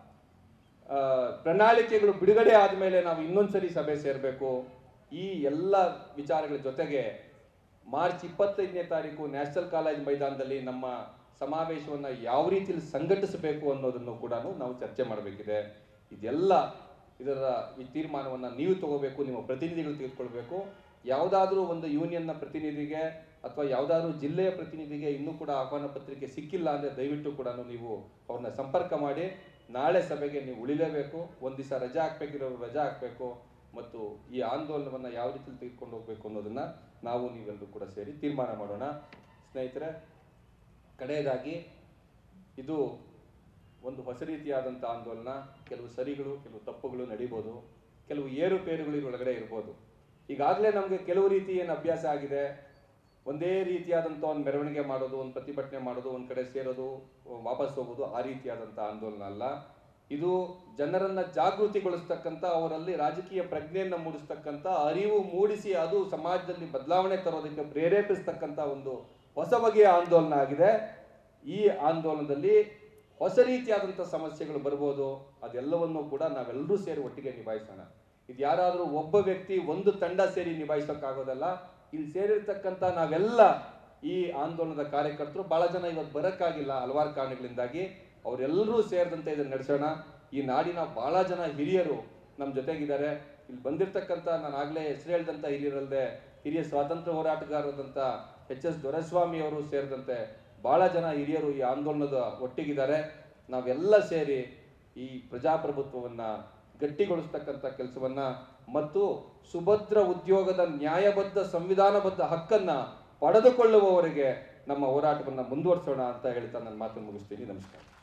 ಆ, ಪ್ರಣಾಳಿಕೆಗಳು ಬಿಡುಗಡೆ ಆದಮೇಲೆ ನಾವು ಇನ್ನೊಂದ್ಸರಿ ಸಭೆ ಸೇರಬೇಕು ಈ ಎಲ್ಲ ವಿಚಾರಗಳ ಜೊತೆಗೆ ಮಾರ್ಚ್ ಇಪ್ಪತ್ತೈದನೇ ತಾರೀಕು ನ್ಯಾಷನಲ್ ಕಾಲೇಜ್ ಮೈದಾನದಲ್ಲಿ ನಮ್ಮ ಸಮಾವೇಶವನ್ನ ಯಾವ ರೀತಿಯಲ್ಲಿ ಸಂಘಟಿಸಬೇಕು ಅನ್ನೋದನ್ನು ಕೂಡ ನಾವು ಚರ್ಚೆ ಮಾಡಬೇಕಿದೆ ಇದೆಲ್ಲ ಇದರ ಈ ತೀರ್ಮಾನವನ್ನ ನೀವು ತಗೋಬೇಕು ನಿಮ್ಮ ಪ್ರತಿನಿಧಿಗಳು ತೆಗೆದುಕೊಳ್ಬೇಕು ಯಾವುದಾದ್ರೂ ಒಂದು ಯೂನಿಯನ್ನ ಪ್ರತಿನಿಧಿಗೆ ಅಥವಾ ಯಾವುದಾದ್ರೂ ಜಿಲ್ಲೆಯ ಪ್ರತಿನಿಧಿಗೆ ಇನ್ನೂ ಕೂಡ ಆಹ್ವಾನ ಪತ್ರಿಕೆ ಸಿಕ್ಕಿಲ್ಲ ಅಂದ್ರೆ ದಯವಿಟ್ಟು ಕೂಡ ನೀವು ಅವ್ರನ್ನ ಸಂಪರ್ಕ ಮಾಡಿ ನಾಳೆ ಸಭೆಗೆ ನೀವು ಉಳಿಲೇಬೇಕು ಒಂದ್ ದಿವಸ ರಜಾ ಹಾಕ್ಬೇಕಿರೋರು ರಜಾ ಹಾಕ್ಬೇಕು ಮತ್ತು ಈ ಆಂದೋಲನವನ್ನ ಯಾವ ರೀತಿಯಲ್ಲಿ ತೆಗೆದುಕೊಂಡು ಹೋಗ್ಬೇಕು ಅನ್ನೋದನ್ನ ನಾವು ನೀವೆಲ್ಲರೂ ಕೂಡ ಸೇರಿ ತೀರ್ಮಾನ ಮಾಡೋಣ ಸ್ನೇಹಿತರೆ ಕಡೆಯದಾಗಿ ಇದು ಒಂದು ಹೊಸ ರೀತಿಯಾದಂಥ ಆಂದೋಲನ ಕೆಲವು ಸರಿಗಳು ಕೆಲವು ತಪ್ಪುಗಳು ನಡೀಬೋದು ಕೆಲವು ಏರುಪೇರುಗಳು ಇದರೊಳಗಡೆ ಇರ್ಬೋದು ಈಗಾಗಲೇ ನಮಗೆ ಕೆಲವು ರೀತಿ ಏನು ಅಭ್ಯಾಸ ಆಗಿದೆ ಒಂದೇ ರೀತಿಯಾದಂಥ ಒಂದು ಮೆರವಣಿಗೆ ಮಾಡೋದು ಒಂದು ಪ್ರತಿಭಟನೆ ಮಾಡೋದು ಒಂದು ಕಡೆ ಸೇರೋದು ವಾಪಸ್ ಹೋಗೋದು ಆ ರೀತಿಯಾದಂಥ ಆಂದೋಲನ ಅಲ್ಲ ಇದು ಜನರನ್ನ ಜಾಗೃತಿಗೊಳಿಸ್ತಕ್ಕಂಥ ಅವರಲ್ಲಿ ರಾಜಕೀಯ ಪ್ರಜ್ಞೆಯನ್ನ ಮೂಡಿಸ್ತಕ್ಕಂಥ ಅರಿವು ಮೂಡಿಸಿ ಅದು ಸಮಾಜದಲ್ಲಿ ಬದಲಾವಣೆ ತರೋದಕ್ಕೆ ಪ್ರೇರೇಪಿಸ್ತಕ್ಕಂಥ ಒಂದು ಹೊಸ ಬಗೆಯ ಆಂದೋಲನ ಆಗಿದೆ ಈ ಆಂದೋಲನದಲ್ಲಿ ಹೊಸ ರೀತಿಯಾದಂಥ ಸಮಸ್ಯೆಗಳು ಬರ್ಬೋದು ಅದೆಲ್ಲವನ್ನೂ ಕೂಡ ನಾವೆಲ್ಲರೂ ಸೇರಿ ಒಟ್ಟಿಗೆ ನಿಭಾಯಿಸೋಣ ಇದು ಯಾರಾದರೂ ಒಬ್ಬ ವ್ಯಕ್ತಿ ಒಂದು ತಂಡ ಸೇರಿ ನಿಭಾಯಿಸೋಕ್ಕಾಗೋದಲ್ಲ ಇಲ್ಲಿ ಸೇರಿರ್ತಕ್ಕಂಥ ನಾವೆಲ್ಲ ಈ ಆಂದೋಲನದ ಕಾರ್ಯಕರ್ತರು ಬಹಳ ಜನ ಇವತ್ತು ಬರಕ್ಕಾಗಿಲ್ಲ ಹಲವಾರು ಕಾರಣಗಳಿಂದಾಗಿ ಅವರೆಲ್ಲರೂ ಸೇರಿದಂತೆ ಇದನ್ನು ನಡೆಸೋಣ ಈ ನಾಡಿನ ಬಹಳ ಜನ ಹಿರಿಯರು ನಮ್ಮ ಜೊತೆಗಿದ್ದಾರೆ ಇಲ್ಲಿ ಬಂದಿರತಕ್ಕಂಥ ನಾನು ಆಗ್ಲೇ ಹೆಸರು ಹೇಳಿದಂಥ ಹಿರಿಯರಲ್ಲದೆ ಹಿರಿಯ ಸ್ವಾತಂತ್ರ್ಯ ಹೋರಾಟಗಾರರಾದಂಥ ಎಚ್ ಎಸ್ ದೊರೆಸ್ವಾಮಿ ಅವರು ಸೇರಿದಂತೆ ಬಹಳ ಜನ ಹಿರಿಯರು ಈ ಆಂದೋಲನದ ಒಟ್ಟಿಗಿದ್ದಾರೆ ನಾವೆಲ್ಲ ಸೇರಿ ಈ ಪ್ರಜಾಪ್ರಭುತ್ವವನ್ನ ಗಟ್ಟಿಗೊಳಿಸ್ತಕ್ಕಂಥ ಕೆಲಸವನ್ನ ಮತ್ತು ಸುಭದ್ರ ಉದ್ಯೋಗದ ನ್ಯಾಯಬದ್ಧ ಸಂವಿಧಾನಬದ್ಧ ಹಕ್ಕನ್ನ ಪಡೆದುಕೊಳ್ಳುವವರೆಗೆ ನಮ್ಮ ಹೋರಾಟವನ್ನ ಮುಂದುವರಿಸೋಣ ಅಂತ ಹೇಳ್ತಾ ನನ್ನ ಮಾತನ್ನು ಮುಗಿಸ್ತೀನಿ ನಮಸ್ಕಾರ